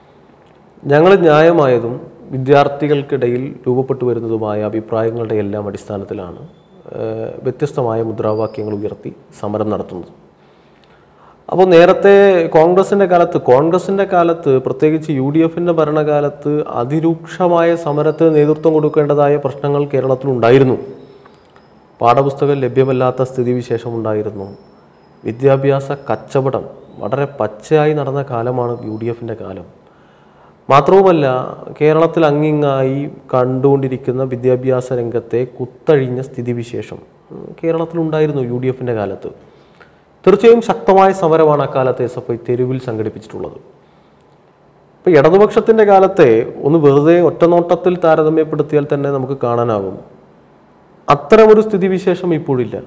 ഞങ്ങൾ ന്യായമായതും വിദ്യാർത്ഥികൾക്കിടയിൽ രൂപപ്പെട്ടു വരുന്നതുമായ അഭിപ്രായങ്ങളുടെ എല്ലാം അടിസ്ഥാനത്തിലാണ് ഏഹ്, വ്യത്യസ്തമായ മുദ്രാവാക്യങ്ങൾ ഉയർത്തി സമരം നടത്തുന്നത് അപ്പോൾ നേരത്തെ കോൺഗ്രസിൻ്റെ കാലത്ത് കോൺഗ്രസിൻ്റെ കാലത്ത് പ്രത്യേകിച്ച് യു ഡി എഫിൻ്റെ ഭരണകാലത്ത് അതിരൂക്ഷമായ സമരത്തിന് നേതൃത്വം കൊടുക്കേണ്ടതായ പ്രശ്നങ്ങൾ കേരളത്തിലുണ്ടായിരുന്നു പാഠപുസ്തകം ലഭ്യമല്ലാത്ത സ്ഥിതിവിശേഷം ഉണ്ടായിരുന്നു വിദ്യാഭ്യാസ കച്ചവടം വളരെ പച്ചയായി നടന്ന കാലമാണ് യു ഡി എഫിൻ്റെ കാലം മാത്രവുമല്ല കേരളത്തിൽ അങ്ങിങ്ങായി കണ്ടുകൊണ്ടിരിക്കുന്ന വിദ്യാഭ്യാസ രംഗത്തെ കുത്തഴിഞ്ഞ സ്ഥിതിവിശേഷം ഉം, കേരളത്തിലുണ്ടായിരുന്നു യു ഡി എഫിൻ്റെ കാലത്ത് തീർച്ചയായും ശക്തമായ സമരമാണ് അക്കാലത്ത് എസ് എഫ് ഐ തെരുവിൽ സംഘടിപ്പിച്ചിട്ടുള്ളത് ഇപ്പൊ ഇടതുപക്ഷത്തിന്റെ കാലത്തെ ഒന്ന് വെറുതെ ഒറ്റനോട്ടത്തിൽ താരതമ്യപ്പെടുത്തിയാൽ തന്നെ നമുക്ക് കാണാനാകും അത്തരമൊരു സ്ഥിതിവിശേഷം ഇപ്പോഴില്ല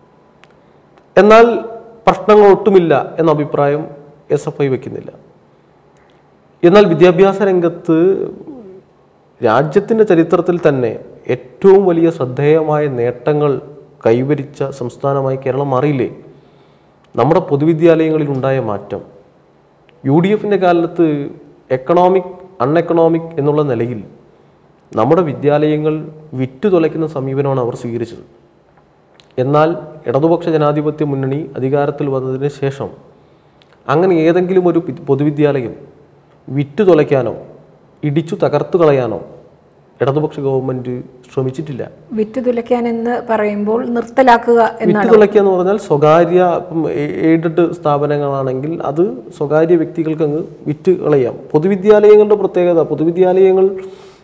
എന്നാൽ പ്രശ്നങ്ങൾ ഒട്ടുമില്ല എന്ന അഭിപ്രായം എസ് എഫ് ഐ വയ്ക്കുന്നില്ല എന്നാൽ വിദ്യാഭ്യാസ രംഗത്ത് രാജ്യത്തിൻ്റെ ചരിത്രത്തിൽ തന്നെ ഏറ്റവും വലിയ ശ്രദ്ധേയമായ നേട്ടങ്ങൾ കൈവരിച്ച സംസ്ഥാനമായി കേരളം മാറിയില്ലേ നമ്മുടെ പൊതുവിദ്യാലയങ്ങളിൽ ഉണ്ടായ മാറ്റം യു ഡി എഫിൻ്റെ കാലത്ത് എക്കണോമിക് അൺഎക്കണോമിക് എന്നുള്ള നിലയിൽ നമ്മുടെ വിദ്യാലയങ്ങൾ വിറ്റു തുലയ്ക്കുന്ന സമീപനമാണ് അവർ സ്വീകരിച്ചത് എന്നാൽ ഇടതുപക്ഷ ജനാധിപത്യ മുന്നണി അധികാരത്തിൽ വന്നതിന് ശേഷം അങ്ങനെ ഏതെങ്കിലും ഒരു പി- പൊതുവിദ്യാലയം വിറ്റു തുലയ്ക്കാനോ ഇടിച്ചു തകർത്തു കളയാനോ ഇടതുപക്ഷ ഗവൺമെൻറ് ശ്രമിച്ചിട്ടില്ല വിറ്റ് തുലയ്ക്കാൻ എന്ന് പറയുമ്പോൾ നിർത്തലാക്കുക എന്നാണ് വിറ്റ് തുളയ്ക്കുക എന്ന് പറഞ്ഞാൽ സ്വകാര്യ ഇപ്പം എയ്ഡഡ് സ്ഥാപനങ്ങളാണെങ്കിൽ അത് സ്വകാര്യ വ്യക്തികൾക്ക് അങ്ങ് വിറ്റ് കളയാം പൊതുവിദ്യാലയങ്ങളുടെ പ്രത്യേകത പൊതുവിദ്യാലയങ്ങൾ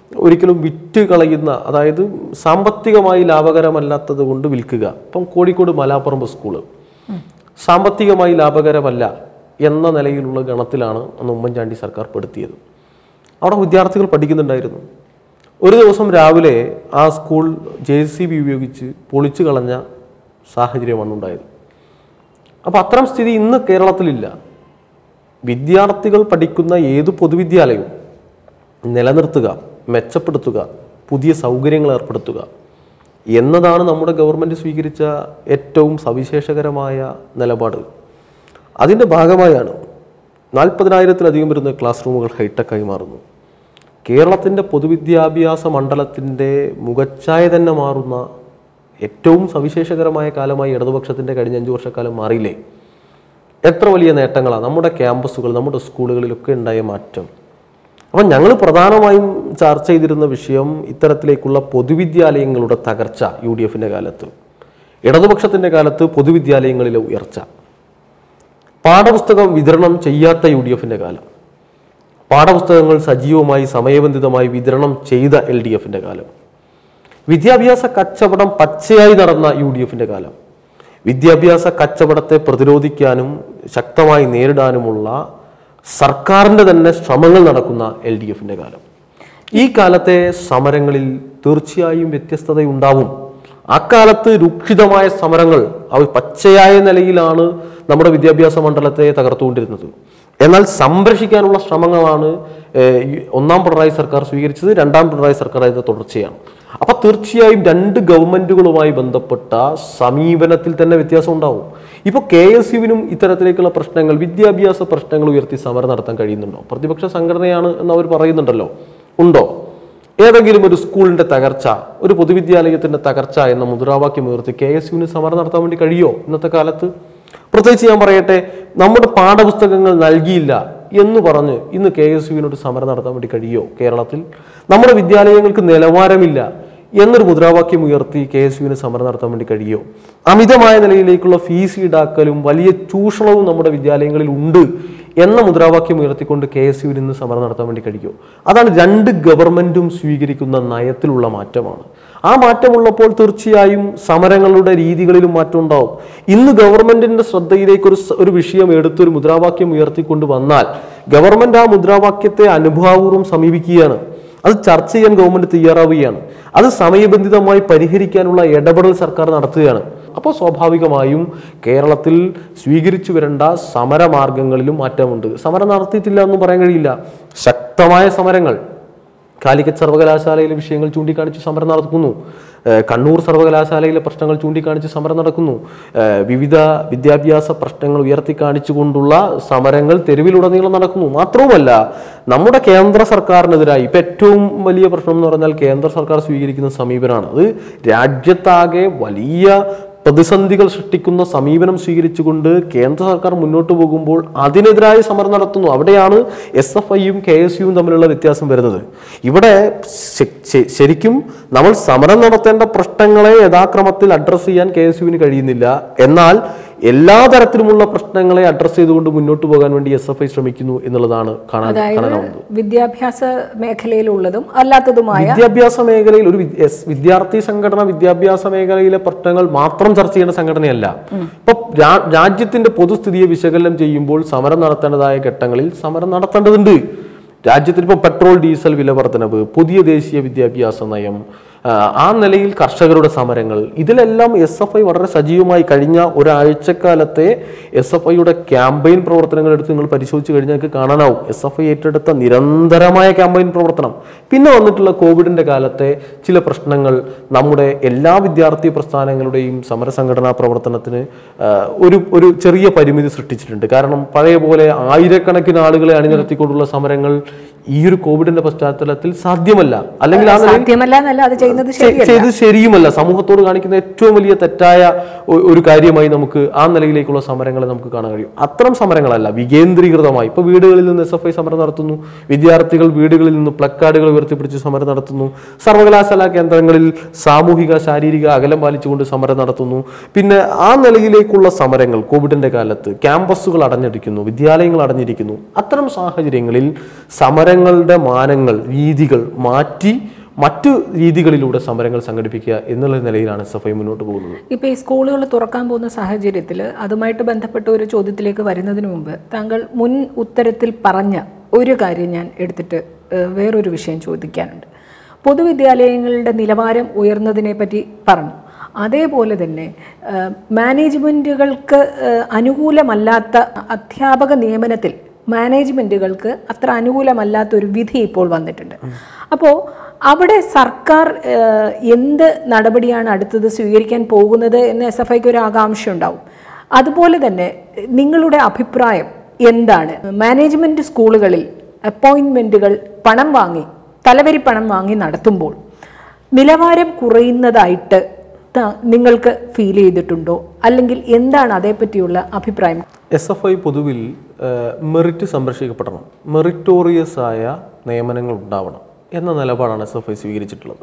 ഒരിക്കലും വിറ്റ് കളയുന്ന അതായത് സാമ്പത്തികമായി ലാഭകരമല്ലാത്തത് കൊണ്ട് വിൽക്കുക ഇപ്പം കോഴിക്കോട് മലാപ്പറമ്പ് സ്കൂള് സാമ്പത്തികമായി ലാഭകരമല്ല എന്ന നിലയിലുള്ള ഗണത്തിലാണ് അന്ന് ഉമ്മൻചാണ്ടി സർക്കാർ പെടുത്തിയത് അവിടെ വിദ്യാർത്ഥികൾ പഠിക്കുന്നുണ്ടായിരുന്നു ഒരു ദിവസം രാവിലെ ആ സ്കൂൾ ജെ സി ബി ഉപയോഗിച്ച് പൊളിച്ചു കളഞ്ഞ സാഹചര്യമാണ് ഉണ്ടായത് അപ്പോൾ അത്തരം സ്ഥിതി ഇന്ന് കേരളത്തിലില്ല വിദ്യാർത്ഥികൾ പഠിക്കുന്ന ഏത് പൊതുവിദ്യാലയവും നിലനിർത്തുക മെച്ചപ്പെടുത്തുക പുതിയ സൗകര്യങ്ങൾ ഏർപ്പെടുത്തുക എന്നതാണ് നമ്മുടെ ഗവൺമെൻറ് സ്വീകരിച്ച ഏറ്റവും സവിശേഷകരമായ നിലപാട് അതിൻ്റെ ഭാഗമായാണ് നാൽപ്പതിനായിരത്തിലധികം വരുന്ന ക്ലാസ് റൂമുകൾ ഹൈടെക്കായി മാറുന്നു കേരളത്തിൻ്റെ പൊതുവിദ്യാഭ്യാസ മണ്ഡലത്തിൻ്റെ മുഖച്ഛായ തന്നെ മാറുന്ന ഏറ്റവും സവിശേഷകരമായ കാലമായി ഇടതുപക്ഷത്തിൻ്റെ കഴിഞ്ഞ അഞ്ച് വർഷക്കാലം മാറിയില്ലേ എത്ര വലിയ നേട്ടങ്ങളാണ് നമ്മുടെ ക്യാമ്പസുകൾ നമ്മുടെ സ്കൂളുകളിലൊക്കെ ഉണ്ടായ മാറ്റം അപ്പം ഞങ്ങൾ പ്രധാനമായും ചർച്ച ചെയ്തിരുന്ന വിഷയം ഇത്തരത്തിലേക്കുള്ള പൊതുവിദ്യാലയങ്ങളുടെ തകർച്ച യു ഡി എഫിൻ്റെ കാലത്ത് ഇടതുപക്ഷത്തിൻ്റെ കാലത്ത് പൊതുവിദ്യാലയങ്ങളിലെ ഉയർച്ച പാഠപുസ്തകം വിതരണം ചെയ്യാത്ത യു ഡി എഫിൻ്റെ കാലം പാഠപുസ്തകങ്ങൾ സജീവമായി സമയബന്ധിതമായി വിതരണം ചെയ്ത എൽ ഡി എഫിൻ്റെ കാലം വിദ്യാഭ്യാസ കച്ചവടം പച്ചയായി നടന്ന യു ഡി എഫിൻ്റെ കാലം വിദ്യാഭ്യാസ കച്ചവടത്തെ പ്രതിരോധിക്കാനും ശക്തമായി നേരിടാനുമുള്ള സർക്കാരിൻ്റെ തന്നെ ശ്രമങ്ങൾ നടക്കുന്ന എൽ ഡി എഫിൻ്റെ കാലം ഈ കാലത്തെ സമരങ്ങളിൽ തീർച്ചയായും വ്യത്യസ്തതയുണ്ടാവും അക്കാലത്ത് രൂക്ഷിതമായ സമരങ്ങൾ അവ പച്ചയായ നിലയിലാണ് നമ്മുടെ വിദ്യാഭ്യാസ മണ്ഡലത്തെ തകർത്തുകൊണ്ടിരുന്നത് എന്നാൽ സംരക്ഷിക്കാനുള്ള ശ്രമങ്ങളാണ് ഏഹ്, ഈ ഒന്നാം പിണറായി സർക്കാർ സ്വീകരിച്ചത് രണ്ടാം പിണറായി സർക്കാർ അതിന്റെ തുടർച്ചയാണ് അപ്പൊ തീർച്ചയായും രണ്ട് ഗവൺമെന്റുകളുമായി ബന്ധപ്പെട്ട സമീപനത്തിൽ തന്നെ വ്യത്യാസം ഉണ്ടാവും ഇപ്പൊ കെ എസ് യുവിനും ഇത്തരത്തിലേക്കുള്ള പ്രശ്നങ്ങൾ വിദ്യാഭ്യാസ പ്രശ്നങ്ങൾ ഉയർത്തി സമരം നടത്താൻ കഴിയുന്നുണ്ടോ പ്രതിപക്ഷ സംഘടനയാണ് എന്ന് അവർ പറയുന്നുണ്ടല്ലോ ഉണ്ടോ ഏതെങ്കിലും ഒരു സ്കൂളിന്റെ തകർച്ച ഒരു പൊതുവിദ്യാലയത്തിന്റെ തകർച്ച എന്ന മുദ്രാവാക്യം ഉയർത്തി കെ എസ് യുവിന് സമരം നടത്താൻ വേണ്ടി കഴിയോ ഇന്നത്തെ കാലത്ത് പ്രത്യേകിച്ച് ഞാൻ പറയട്ടെ നമ്മുടെ പാഠപുസ്തകങ്ങൾ നൽകിയില്ല എന്ന് പറഞ്ഞ് ഇന്ന് കെ എസ് യുവിനോട് സമരം നടത്താൻ വേണ്ടി കഴിയോ കേരളത്തിൽ നമ്മുടെ വിദ്യാലയങ്ങൾക്ക് നിലവാരമില്ല എന്നൊരു മുദ്രാവാക്യം ഉയർത്തി കെ എസ് യുവിന് സമരം നടത്താൻ വേണ്ടി കഴിയോ അമിതമായ നിലയിലേക്കുള്ള ഫീസ് ഈടാക്കലും വലിയ ചൂഷണവും നമ്മുടെ വിദ്യാലയങ്ങളിൽ ഉണ്ട് എന്ന മുദ്രാവാക്യം ഉയർത്തിക്കൊണ്ട് കെ എസ് യുവിന് ഇന്ന് സമരം നടത്താൻ വേണ്ടി കഴിയോ അതാണ് രണ്ട് ഗവൺമെന്റും സ്വീകരിക്കുന്ന നയത്തിലുള്ള മാറ്റമാണ് ആ മാറ്റമുള്ളപ്പോൾ തീർച്ചയായും സമരങ്ങളുടെ രീതികളിലും മാറ്റം ഉണ്ടാവും ഇന്ന് ഗവൺമെന്റിന്റെ ശ്രദ്ധയിലേക്ക് ഒരു സ- ഒരു വിഷയം എടുത്തൊരു മുദ്രാവാക്യം ഉയർത്തിക്കൊണ്ട് വന്നാൽ ഗവൺമെന്റ് ആ മുദ്രാവാക്യത്തെ അനുഭാവപൂർവ്വം സമീപിക്കുകയാണ് അത് ചർച്ച ചെയ്യാൻ ഗവൺമെന്റ് തയ്യാറാവുകയാണ് അത് സമയബന്ധിതമായി പരിഹരിക്കാനുള്ള ഇടപെടൽ സർക്കാർ നടത്തുകയാണ് അപ്പോൾ സ്വാഭാവികമായും കേരളത്തിൽ സ്വീകരിച്ചു വരേണ്ട സമരമാർഗങ്ങളിലും മാറ്റമുണ്ട് സമരം നടത്തിയിട്ടില്ല എന്നും പറയാൻ കഴിയില്ല ശക്തമായ സമരങ്ങൾ കാലിക്കറ്റ് സർവകലാശാലയിലെ വിഷയങ്ങൾ ചൂണ്ടിക്കാണിച്ച് സമരം നടക്കുന്നു ഏഹ് കണ്ണൂർ സർവകലാശാലയിലെ പ്രശ്നങ്ങൾ ചൂണ്ടിക്കാണിച്ച് സമരം നടക്കുന്നു ഏഹ് വിവിധ വിദ്യാഭ്യാസ പ്രശ്നങ്ങൾ ഉയർത്തിക്കാണിച്ചുകൊണ്ടുള്ള സമരങ്ങൾ തെരുവിലുടനീളം നടക്കുന്നു മാത്രവുമല്ല നമ്മുടെ കേന്ദ്ര സർക്കാരിനെതിരായി ഇപ്പം ഏറ്റവും വലിയ പ്രശ്നം എന്ന് പറഞ്ഞാൽ കേന്ദ്ര സർക്കാർ സ്വീകരിക്കുന്ന സമീപനമാണ് അത് രാജ്യത്താകെ വലിയ പ്രതിസന്ധികൾ സൃഷ്ടിക്കുന്ന സമീപനം സ്വീകരിച്ചുകൊണ്ട് കേന്ദ്ര സർക്കാർ മുന്നോട്ട് പോകുമ്പോൾ അതിനെതിരായ സമരം നടത്തുന്നു അവിടെയാണ് എസ് എഫ് ഐയും കെ എസ് യുവും തമ്മിലുള്ള വ്യത്യാസം വരുന്നത് ഇവിടെ ശ- ശ- ശരിക്കും നമ്മൾ സമരം നടത്തേണ്ട പ്രശ്നങ്ങളെ യഥാക്രമത്തിൽ അഡ്രസ്സ് ചെയ്യാൻ കെ എസ് യുവിന് കഴിയുന്നില്ല എന്നാൽ എല്ലാ തരത്തിലുമുള്ള പ്രശ്നങ്ങളെ അഡ്രസ്സ് ചെയ്തുകൊണ്ട് മുന്നോട്ട് പോകാൻ വേണ്ടി എസ് എഫ് ഐ ശ്രമിക്കുന്നു എന്നുള്ളതാണ് കാണാൻ അതായത് കാണാനാവുന്നത് വിദ്യാഭ്യാസ മേഖലയിലുള്ളതും അല്ലാത്തതുമായ വിദ്യാഭ്യാസ മേഖലയിൽ ഒരു വിദ്യ- എസ് വിദ്യാർത്ഥി സംഘടന വിദ്യാഭ്യാസ മേഖലയിലെ പ്രശ്നങ്ങൾ മാത്രം ചർച്ച ചെയ്യേണ്ട സംഘടനയല്ല ഇപ്പൊ രാ- രാജ്യത്തിന്റെ പൊതുസ്ഥിതിയെ വിശകലനം ചെയ്യുമ്പോൾ സമരം നടത്തേണ്ടതായ ഘട്ടങ്ങളിൽ സമരം നടത്തേണ്ടതുണ്ട് രാജ്യത്തിൽ ഇപ്പോൾ പെട്രോൾ ഡീസൽ വില വർധനവ് പുതിയ ദേശീയ വിദ്യാഭ്യാസ നയം ആ, ആ നിലയിൽ കർഷകരുടെ സമരങ്ങൾ ഇതിലെല്ലാം എസ് എഫ് ഐ വളരെ സജീവമായി കഴിഞ്ഞ ഒരാഴ്ചക്കാലത്തെ എസ് എഫ് ഐയുടെ ക്യാമ്പയിൻ പ്രവർത്തനങ്ങൾ എടുത്ത് നിങ്ങൾ പരിശോധിച്ച് കഴിഞ്ഞാൽ നിങ്ങൾക്ക് കാണാനാവും എസ് എഫ് ഐ ഏറ്റെടുത്ത നിരന്തരമായ ക്യാമ്പയിൻ പ്രവർത്തനം പിന്നെ വന്നിട്ടുള്ള കോവിഡിന്റെ കാലത്തെ ചില പ്രശ്നങ്ങൾ നമ്മുടെ എല്ലാ വിദ്യാർത്ഥി പ്രസ്ഥാനങ്ങളുടെയും സമരസംഘടനാ പ്രവർത്തനത്തിന് ആ, ഒരു ഒരു ചെറിയ പരിമിതി സൃഷ്ടിച്ചിട്ടുണ്ട് കാരണം പഴയ പോലെ ആയിരക്കണക്കിന് ആളുകളെ അണിനിരത്തിക്കൊണ്ടുള്ള സമരങ്ങൾ ഈ ഒരു കോവിഡിന്റെ പശ്ചാത്തലത്തിൽ സാധ്യമല്ല അല്ലെങ്കിൽ ആ നിലയിൽ സാധ്യമല്ല എന്നല്ല അത് ചെയ്യുന്നത് ചെയ്യുന്നത് ചെ- ശരിയല്ല ചെയ്ത് ശരിയുമല്ല സമൂഹത്തോട് കാണിക്കുന്ന ഏറ്റവും വലിയ തെറ്റായ ഒ- ഒരു കാര്യമായി നമുക്ക് ആ നിലയിലേക്കുള്ള സമരങ്ങളെ നമുക്ക് കാണാൻ കഴിയും അത്തരം സമരങ്ങളല്ല വികേന്ദ്രീകൃതമായി ഇപ്പൊ വീടുകളിൽ നിന്ന് എസ് എഫ് ഐ സമരം നടത്തുന്നു വിദ്യാർത്ഥികൾ വീടുകളിൽ നിന്ന് പ്ലക്കാർഡുകൾ ഉയർത്തിപ്പിടിച്ച് സമരം നടത്തുന്നു സർവകലാശാല കേന്ദ്രങ്ങളിൽ സാമൂഹിക ശാരീരിക അകലം പാലിച്ചുകൊണ്ട് സമരം നടത്തുന്നു പിന്നെ ആ നിലയിലേക്കുള്ള സമരങ്ങൾ കോവിഡിന്റെ കാലത്ത് ക്യാമ്പസുകൾ അടഞ്ഞിരിക്കുന്നു വിദ്യാലയങ്ങൾ അടഞ്ഞിരിക്കുന്നു അത്തരം സാഹചര്യങ്ങളിൽ സമരങ്ങളുടെ മാനങ്ങൾ രീതികൾ മാറ്റി മറ്റു രീതികളിലൂടെ സമരങ്ങൾ സംഘടിപ്പിക്കുക എന്നുള്ള നിലയിലാണ് എസ് എഫ് ഐ മുന്നോട്ട് പോകുന്നത് ഇപ്പോൾ ഈ സ്കൂളുകൾ തുറക്കാൻ പോകുന്ന സാഹചര്യത്തിൽ അതുമായിട്ട് ബന്ധപ്പെട്ട ഒരു ചോദ്യത്തിലേക്ക് വരുന്നതിന് മുമ്പ് താങ്കൾ മുൻ ഉത്തരത്തിൽ പറഞ്ഞ ഒരു കാര്യം ഞാൻ എടുത്തിട്ട് ഏഹ്, വേറൊരു വിഷയം ചോദിക്കാനുണ്ട് പൊതുവിദ്യാലയങ്ങളുടെ നിലവാരം ഉയർന്നതിനെ പറ്റി പറഞ്ഞു അതേപോലെ തന്നെ ഏഹ്, മാനേജ്മെൻറ്റുകൾക്ക് ഏഹ്, അനുകൂലമല്ലാത്ത അധ്യാപക നിയമനത്തിൽ മാനേജ്മെൻറ്റുകൾക്ക് അത്ര അനുകൂലമല്ലാത്ത ഒരു വിധി ഇപ്പോൾ വന്നിട്ടുണ്ട് അപ്പോൾ അവിടെ സർക്കാർ ഏഹ്, എന്ത് നടപടിയാണ് അടുത്തത് സ്വീകരിക്കാൻ പോകുന്നത് എന്ന് എസ് എഫ് ഐക്ക് ഒരു ആകാംക്ഷ ഉണ്ടാവും അതുപോലെ തന്നെ നിങ്ങളുടെ അഭിപ്രായം എന്താണ് മാനേജ്മെൻറ്റ് സ്കൂളുകളിൽ അപ്പോയിൻമെൻറ്റുകൾ പണം വാങ്ങി തലവരി പണം വാങ്ങി നടത്തുമ്പോൾ നിലവാരം കുറയുന്നതായിട്ട് ത- നിങ്ങൾക്ക് ഫീൽ ചെയ്തിട്ടുണ്ടോ അല്ലെങ്കിൽ എന്താണ് അതേപ്പറ്റിയുള്ള അഭിപ്രായം എസ് എഫ് ഐ പൊതുവിൽ മെറിറ്റ് സംരക്ഷിക്കപ്പെടണം മെറിറ്റോറിയസ് ആയ നിയമനങ്ങൾ ഉണ്ടാവണം എന്ന നിലപാടാണ് എസ് എഫ് ഐ സ്വീകരിച്ചിട്ടുള്ളത്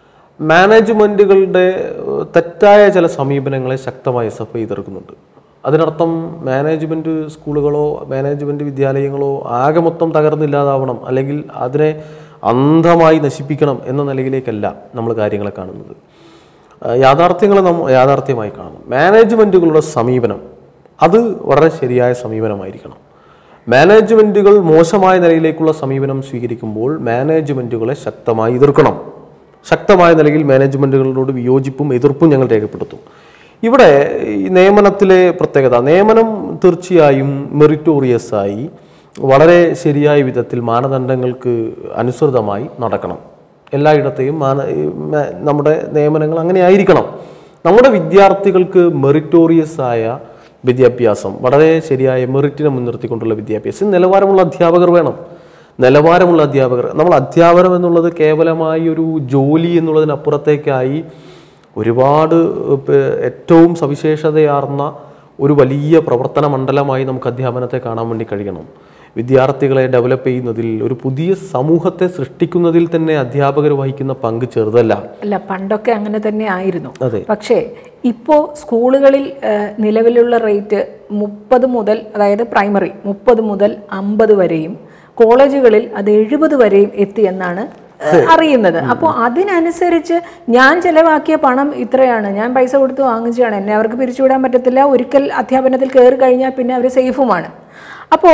മാനേജ്മെൻറ്റുകളുടെ ഏഹ്, തെറ്റായ ചില സമീപനങ്ങളെ ശക്തമായി എസ് എഫ് ഐ എതിർക്കുന്നുണ്ട് അതിനർത്ഥം മാനേജ്മെൻറ്റ് സ്കൂളുകളോ മാനേജ്മെൻറ്റ് വിദ്യാലയങ്ങളോ ആകെ മൊത്തം തകർന്നില്ലാതാവണം അല്ലെങ്കിൽ അതിനെ അന്ധമായി നശിപ്പിക്കണം എന്ന നിലയിലേക്കല്ല നമ്മൾ കാര്യങ്ങളെ കാണുന്നത് യാഥാർത്ഥ്യങ്ങൾ നമ്മൾ യാഥാർത്ഥ്യമായി കാണണം മാനേജ്മെൻറ്റുകളുടെ സമീപനം അത് വളരെ ശരിയായ സമീപനമായിരിക്കണം മാനേജ്മെൻറ്റുകൾ മോശമായ നിലയിലേക്കുള്ള സമീപനം സ്വീകരിക്കുമ്പോൾ മാനേജ്മെൻറ്റുകളെ ശക്തമായി എതിർക്കണം ശക്തമായ നിലയിൽ മാനേജ്മെൻറ്റുകളോട് വിയോജിപ്പും എതിർപ്പും ഞങ്ങൾ രേഖപ്പെടുത്തും ഇവിടെ ഈ നിയമനത്തിലെ പ്രത്യേകത നിയമനം തീർച്ചയായും മെറിറ്റോറിയസ് ആയി വളരെ ശരിയായ വിധത്തിൽ മാനദണ്ഡങ്ങൾക്ക് അനുസൃതമായി നടക്കണം എല്ലായിടത്തെയും മാന ഈ മ- നമ്മുടെ നിയമനങ്ങൾ അങ്ങനെ ആയിരിക്കണം നമ്മുടെ വിദ്യാർത്ഥികൾക്ക് മെറിറ്റോറിയസ് ആയ വിദ്യാഭ്യാസം വളരെ ശരിയായ മെറിറ്റിനെ മുൻനിർത്തിക്കൊണ്ടുള്ള വിദ്യാഭ്യാസം നിലവാരമുള്ള അധ്യാപകർ വേണം നിലവാരമുള്ള അധ്യാപകർ നമ്മൾ അധ്യാപനം എന്നുള്ളത് കേവലമായി ഒരു ജോലി എന്നുള്ളതിനപ്പുറത്തേക്കായി ഒരുപാട് ഇപ്പ- ഏറ്റവും സവിശേഷതയാർന്ന ഒരു വലിയ പ്രവർത്തന മണ്ഡലമായി നമുക്ക് അധ്യാപനത്തെ കാണാൻ വേണ്ടി കഴിയണം വിദ്യാർത്ഥികളെ ഡെവലപ്പ് ചെയ്യുന്നതിൽ ഒരു പുതിയ സമൂഹത്തെ സൃഷ്ടിക്കുന്നതിൽ തന്നെ അധ്യാപകർ വഹിക്കുന്ന പങ്ക് ചെറുതല്ല അല്ല പണ്ടൊക്കെ അങ്ങനെ തന്നെ ആയിരുന്നു അതെ. പക്ഷേ ഇപ്പോൾ സ്കൂളുകളിൽ ഏഹ്, നിലവിലുള്ള റേറ്റ് മുപ്പത് മുതൽ അതായത് പ്രൈമറി മുപ്പത് മുതൽ അമ്പത് വരെയും കോളേജുകളിൽ അത് എഴുപത് വരെയും എത്തി എന്നാണ് ഏഹ്, അറിയുന്നത് അപ്പോൾ അതിനനുസരിച്ച് ഞാൻ ചെലവാക്കിയ പണം ഇത്രയാണ് ഞാൻ പൈസ കൊടുത്ത് വാങ്ങിച്ചതാണ് എന്നെ അവർക്ക് പിരിച്ചുവിടാൻ പറ്റത്തില്ല ഒരിക്കൽ അധ്യാപനത്തിൽ കയറി കഴിഞ്ഞാൽ പിന്നെ അവർ സേഫുമാണ് അപ്പോൾ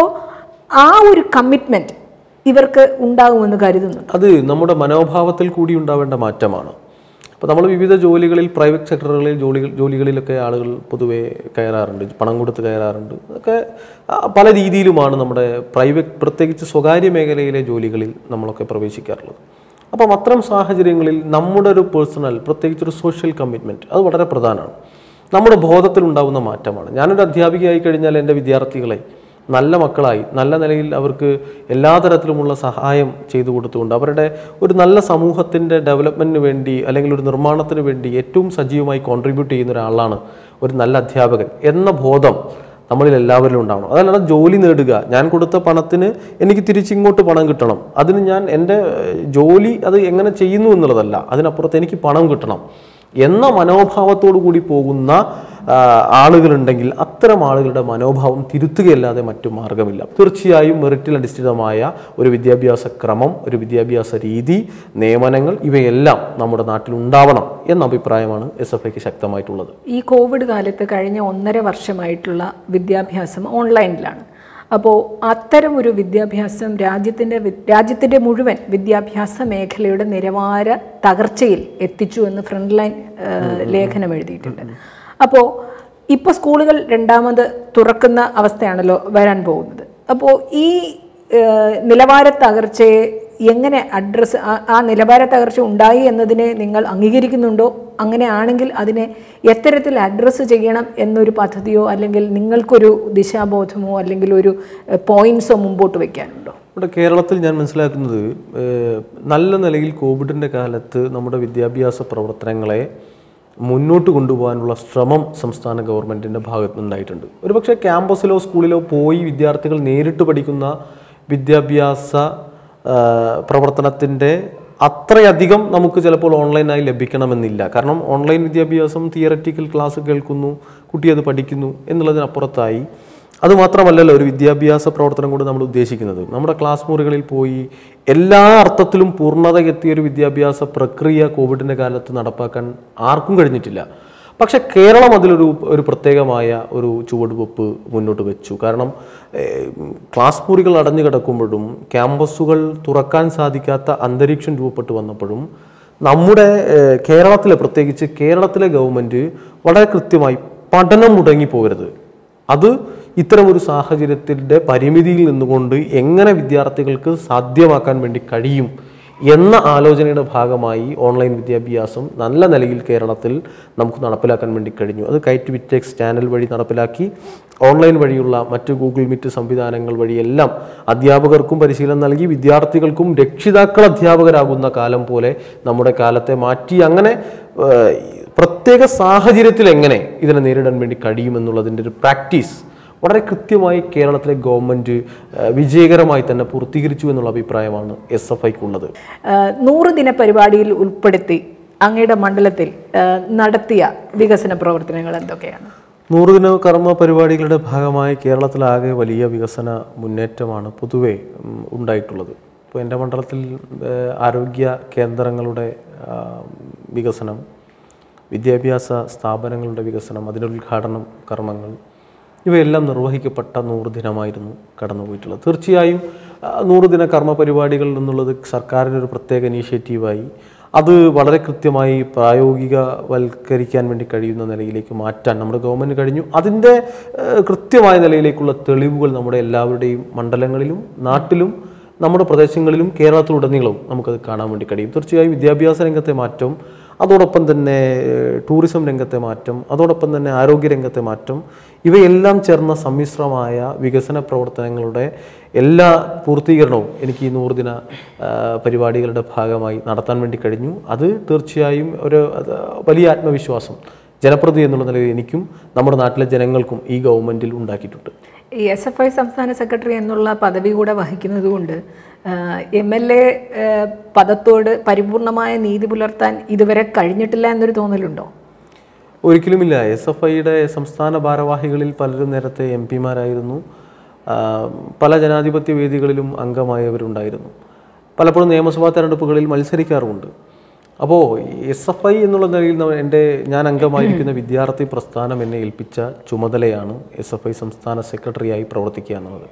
ആ ഒരു കമ്മിറ്റ്മെന്റ് ഇവർക്ക് ഉണ്ടാകുമെന്ന് കരുതുന്നുണ്ട് അത് നമ്മുടെ മനോഭാവത്തിൽ കൂടി ഉണ്ടാവേണ്ട മാറ്റമാണ് അപ്പോൾ നമ്മൾ വിവിധ ജോലികളിൽ പ്രൈവറ്റ് സെക്ടറുകളിൽ ജോലികൾ ജോലികളിലൊക്കെ ആളുകൾ പൊതുവേ കയറാറുണ്ട് പണം കൊടുത്ത് കയറാറുണ്ട് അതൊക്കെ ആ, പല രീതിയിലുമാണ് നമ്മുടെ പ്രൈവറ്റ് പ്രത്യേകിച്ച് സ്വകാര്യ മേഖലയിലെ ജോലികളിൽ നമ്മളൊക്കെ പ്രവേശിക്കാറുള്ളത് അപ്പം അത്തരം സാഹചര്യങ്ങളിൽ നമ്മുടെ ഒരു പേഴ്സണൽ പ്രത്യേകിച്ച് ഒരു സോഷ്യൽ കമ്മിറ്റ്മെൻറ്റ് അത് വളരെ പ്രധാനമാണ് നമ്മുടെ ബോധത്തിൽ ഉണ്ടാകുന്ന മാറ്റമാണ് ഞാനൊരു അധ്യാപികയായി കഴിഞ്ഞാൽ എൻ്റെ വിദ്യാർത്ഥികളെ നല്ല മക്കളായി നല്ല നിലയിൽ അവർക്ക് എല്ലാ തരത്തിലുമുള്ള സഹായം ചെയ്തു കൊടുത്തുകൊണ്ട് അവരുടെ ഒരു നല്ല സമൂഹത്തിൻ്റെ ഡെവലപ്മെൻറ്റിന് വേണ്ടി അല്ലെങ്കിൽ ഒരു നിർമ്മാണത്തിന് വേണ്ടി ഏറ്റവും സജീവമായി കോൺട്രിബ്യൂട്ട് ചെയ്യുന്ന ഒരാളാണ് ഒരു നല്ല അധ്യാപകൻ എന്ന ബോധം നമ്മളിൽ എല്ലാവരിലും ഉണ്ടാവണം അതല്ലാതെ ജോലി നേടുക ഞാൻ കൊടുത്ത പണത്തിന് എനിക്ക് തിരിച്ചിങ്ങോട്ട് പണം കിട്ടണം അതിന് ഞാൻ എൻ്റെ ഏഹ്, ജോലി അത് എങ്ങനെ ചെയ്യുന്നു എന്നുള്ളതല്ല അതിനപ്പുറത്ത് എനിക്ക് പണം കിട്ടണം എന്ന മനോഭാവത്തോടു കൂടി പോകുന്ന ആ, ആളുകളുണ്ടെങ്കിൽ അത്തരം ആളുകളുടെ മനോഭാവം തിരുത്തുകയല്ലാതെ മറ്റു മാർഗമില്ല തീർച്ചയായും മെറിറ്റിൽ അധിഷ്ഠിതമായ ഒരു വിദ്യാഭ്യാസ ക്രമം ഒരു വിദ്യാഭ്യാസ രീതി നിയമനങ്ങൾ ഇവയെല്ലാം നമ്മുടെ നാട്ടിൽ ഉണ്ടാവണം എന്ന അഭിപ്രായമാണ് എസ് എഫ് ഐക്ക് ശക്തമായിട്ടുള്ളത് ഈ കോവിഡ് കാലത്ത് കഴിഞ്ഞ ഒന്നര വർഷമായിട്ടുള്ള വിദ്യാഭ്യാസം ഓൺലൈനിലാണ് അപ്പോൾ അത്തരം ഒരു വിദ്യാഭ്യാസം രാജ്യത്തിൻ്റെ വി- രാജ്യത്തിൻ്റെ മുഴുവൻ വിദ്യാഭ്യാസ മേഖലയുടെ നിലവാര തകർച്ചയിൽ എത്തിച്ചു എന്ന് ഫ്രണ്ട് ലൈൻ ലേഖനം എഴുതിയിട്ടുണ്ട് അപ്പോൾ ഇപ്പോൾ സ്കൂളുകൾ രണ്ടാമത് തുറക്കുന്ന അവസ്ഥയാണല്ലോ വരാൻ പോകുന്നത് അപ്പോൾ ഈ ഏഹ്, നിലവാര തകർച്ചയെ എങ്ങനെ അഡ്രസ്സ് ആ നിലവാര തകർച്ച ഉണ്ടായി എന്നതിനെ നിങ്ങൾ അംഗീകരിക്കുന്നുണ്ടോ അങ്ങനെയാണെങ്കിൽ അതിനെ എത്തരത്തിൽ അഡ്രസ്സ് ചെയ്യണം എന്നൊരു പദ്ധതിയോ അല്ലെങ്കിൽ നിങ്ങൾക്കൊരു ദിശാബോധമോ അല്ലെങ്കിൽ ഒരു പോയിന്റ്സോ മുമ്പോട്ട് വയ്ക്കാനുണ്ടോ ഇവിടെ കേരളത്തിൽ ഞാൻ മനസ്സിലാക്കുന്നത് ഏഹ്, നല്ല നിലയിൽ കോവിഡിൻ്റെ കാലത്ത് നമ്മുടെ വിദ്യാഭ്യാസ പ്രവർത്തനങ്ങളെ മുന്നോട്ട് കൊണ്ടുപോകാനുള്ള ശ്രമം സംസ്ഥാന ഗവൺമെൻറ്റിൻ്റെ ഭാഗത്ത് നിന്നുണ്ടായിട്ടുണ്ട് ഒരുപക്ഷെ ക്യാമ്പസിലോ സ്കൂളിലോ പോയി വിദ്യാർത്ഥികൾ നേരിട്ട് പഠിക്കുന്ന വിദ്യാഭ്യാസ പ്രവർത്തനത്തിൻ്റെ അത്രയധികം നമുക്ക് ചിലപ്പോൾ ഓൺലൈനായി ലഭിക്കണമെന്നില്ല കാരണം ഓൺലൈൻ വിദ്യാഭ്യാസം തിയററ്റിക്കൽ ക്ലാസ് കേൾക്കുന്നു കുട്ടി അത് പഠിക്കുന്നു എന്നുള്ളതിനപ്പുറത്തായി അതുമാത്രമല്ലല്ലോ ഒരു വിദ്യാഭ്യാസ പ്രവർത്തനം കൊണ്ട് നമ്മൾ ഉദ്ദേശിക്കുന്നത് നമ്മുടെ ക്ലാസ് മുറികളിൽ പോയി എല്ലാ അർത്ഥത്തിലും പൂർണ്ണതയെത്തിയ ഒരു വിദ്യാഭ്യാസ പ്രക്രിയ കോവിഡിൻ്റെ കാലത്ത് നടപ്പാക്കാൻ ആർക്കും കഴിഞ്ഞിട്ടില്ല പക്ഷെ കേരളം അതിലൊരു ഒരു പ്രത്യേകമായ ഒരു ചുവടുവെപ്പ് മുന്നോട്ട് വെച്ചു കാരണം ഏഹ്, ക്ലാസ് മുറികൾ അടഞ്ഞു കിടക്കുമ്പോഴും ക്യാമ്പസുകൾ തുറക്കാൻ സാധിക്കാത്ത അന്തരീക്ഷം രൂപപ്പെട്ടു വന്നപ്പോഴും നമ്മുടെ ഏഹ്, കേരളത്തിലെ പ്രത്യേകിച്ച് കേരളത്തിലെ ഗവൺമെൻറ് വളരെ കൃത്യമായി പഠനം മുടങ്ങി പോകരുത് അത് ഇത്തരമൊരു സാഹചര്യത്തിൻ്റെ പരിമിതിയിൽ നിന്നുകൊണ്ട് എങ്ങനെ വിദ്യാർത്ഥികൾക്ക് സാധ്യമാക്കാൻ വേണ്ടി കഴിയും എന്ന ആലോചനയുടെ ഭാഗമായി ഓൺലൈൻ വിദ്യാഭ്യാസം നല്ല നിലയിൽ കേരളത്തിൽ നമുക്ക് നടപ്പിലാക്കാൻ വേണ്ടി കഴിഞ്ഞു അത് കൈറ്റ് വിറ്റെക്സ് ചാനൽ വഴി നടപ്പിലാക്കി ഓൺലൈൻ വഴിയുള്ള മറ്റ് ഗൂഗിൾ മീറ്റ് സംവിധാനങ്ങൾ വഴിയെല്ലാം അധ്യാപകർക്കും പരിശീലനം നൽകി വിദ്യാർത്ഥികൾക്കും രക്ഷിതാക്കൾ അധ്യാപകരാകുന്ന കാലം പോലെ നമ്മുടെ കാലത്തെ മാറ്റി അങ്ങനെ ഏഹ്, പ്രത്യേക സാഹചര്യത്തിൽ എങ്ങനെ ഇതിനെ നേരിടാൻ വേണ്ടി കഴിയുമെന്നുള്ളതിൻ്റെ ഒരു പ്രാക്ടീസ് വളരെ കൃത്യമായി കേരളത്തിലെ ഗവൺമെൻറ് ഏഹ്, വിജയകരമായി തന്നെ പൂർത്തീകരിച്ചു എന്നുള്ള അഭിപ്രായമാണ് എസ് എഫ് ഐക്കുള്ളത് ആഹ് നൂറ് ദിന പരിപാടിയിൽ ഉൾപ്പെടുത്തി അങ്ങയുടെ മണ്ഡലത്തിൽ ആഹ് നടത്തിയ വികസന പ്രവർത്തനങ്ങൾ എന്തൊക്കെയാണ് നൂറുദിന കർമ്മ പരിപാടികളുടെ ഭാഗമായി കേരളത്തിലാകെ വലിയ വികസന മുന്നേറ്റമാണ് പൊതുവെ ഉം, ഉണ്ടായിട്ടുള്ളത് ഇപ്പോൾ എൻ്റെ മണ്ഡലത്തിൽ ഏഹ്, ആരോഗ്യ കേന്ദ്രങ്ങളുടെ ആ, വികസനം വിദ്യാഭ്യാസ സ്ഥാപനങ്ങളുടെ വികസനം അതിൻ്റെ ഉദ്ഘാടനം കർമ്മങ്ങൾ ഇവയെല്ലാം നിർവഹിക്കപ്പെട്ട നൂറ് ദിനമായിരുന്നു കടന്നുപോയിട്ടുള്ളത് തീർച്ചയായും ആ, നൂറ് ദിന കർമ്മ പരിപാടികൾ എന്നുള്ളത് സർക്കാരിൻ്റെ ഒരു പ്രത്യേക ഇനീഷ്യേറ്റീവായി അത് വളരെ കൃത്യമായി പ്രായോഗികവൽക്കരിക്കാൻ വേണ്ടി കഴിയുന്ന നിലയിലേക്ക് മാറ്റാൻ നമ്മുടെ ഗവൺമെൻറ് കഴിഞ്ഞു അതിൻ്റെ ഏഹ്, കൃത്യമായ നിലയിലേക്കുള്ള തെളിവുകൾ നമ്മുടെ എല്ലാവരുടെയും മണ്ഡലങ്ങളിലും നാട്ടിലും നമ്മുടെ പ്രദേശങ്ങളിലും കേരളത്തിലുടനീളവും നമുക്കത് കാണാൻ വേണ്ടി കഴിയും തീർച്ചയായും വിദ്യാഭ്യാസ രംഗത്തെ മാറ്റം അതോടൊപ്പം തന്നെ ഏഹ്, ടൂറിസം രംഗത്തെ മാറ്റം അതോടൊപ്പം തന്നെ ആരോഗ്യ രംഗത്തെ മാറ്റം ഇവയെല്ലാം ചേർന്ന സമ്മിശ്രമായ വികസന പ്രവർത്തനങ്ങളുടെ എല്ലാ പൂർത്തീകരണവും എനിക്ക് ഈ നൂറുദിന ആ, പരിപാടികളുടെ ഭാഗമായി നടത്താൻ വേണ്ടി കഴിഞ്ഞു അത് തീർച്ചയായും ഒരു അത് വലിയ ആത്മവിശ്വാസം ജനപ്രതി എന്നുള്ള നിലയിൽ എനിക്കും നമ്മുടെ നാട്ടിലെ ജനങ്ങൾക്കും ഈ ഗവൺമെൻറ്റിൽ ഉണ്ടാക്കിയിട്ടുണ്ട് ഈ എസ് എഫ് ഐ സംസ്ഥാന സെക്രട്ടറി എന്നുള്ള പദവി കൂടെ വഹിക്കുന്നത് കൊണ്ട് എം എൽ എ പദത്തോട് പരിപൂർണമായ നീതി പുലർത്താൻ ഇതുവരെ കഴിഞ്ഞിട്ടില്ല എന്നൊരു തോന്നലുണ്ടോ ഒരിക്കലുമില്ല എസ് എഫ് ഐയുടെ സംസ്ഥാന ഭാരവാഹികളിൽ പലരും നേരത്തെ എം പിമാരായിരുന്നു പല ജനാധിപത്യ വേദികളിലും അംഗമായവരുണ്ടായിരുന്നു പലപ്പോഴും നിയമസഭാ തെരഞ്ഞെടുപ്പുകളിൽ മത്സരിക്കാറുമുണ്ട് അപ്പോൾ എസ് എഫ് ഐ എന്നുള്ള നിലയിൽ ന- എൻ്റെ ഞാൻ അംഗമായിരിക്കുന്ന വിദ്യാർത്ഥി പ്രസ്ഥാനം എന്നെ ഏൽപ്പിച്ച ചുമതലയാണ് എസ് എഫ് ഐ സംസ്ഥാന സെക്രട്ടറിയായി പ്രവർത്തിക്കുക എന്നുള്ളത്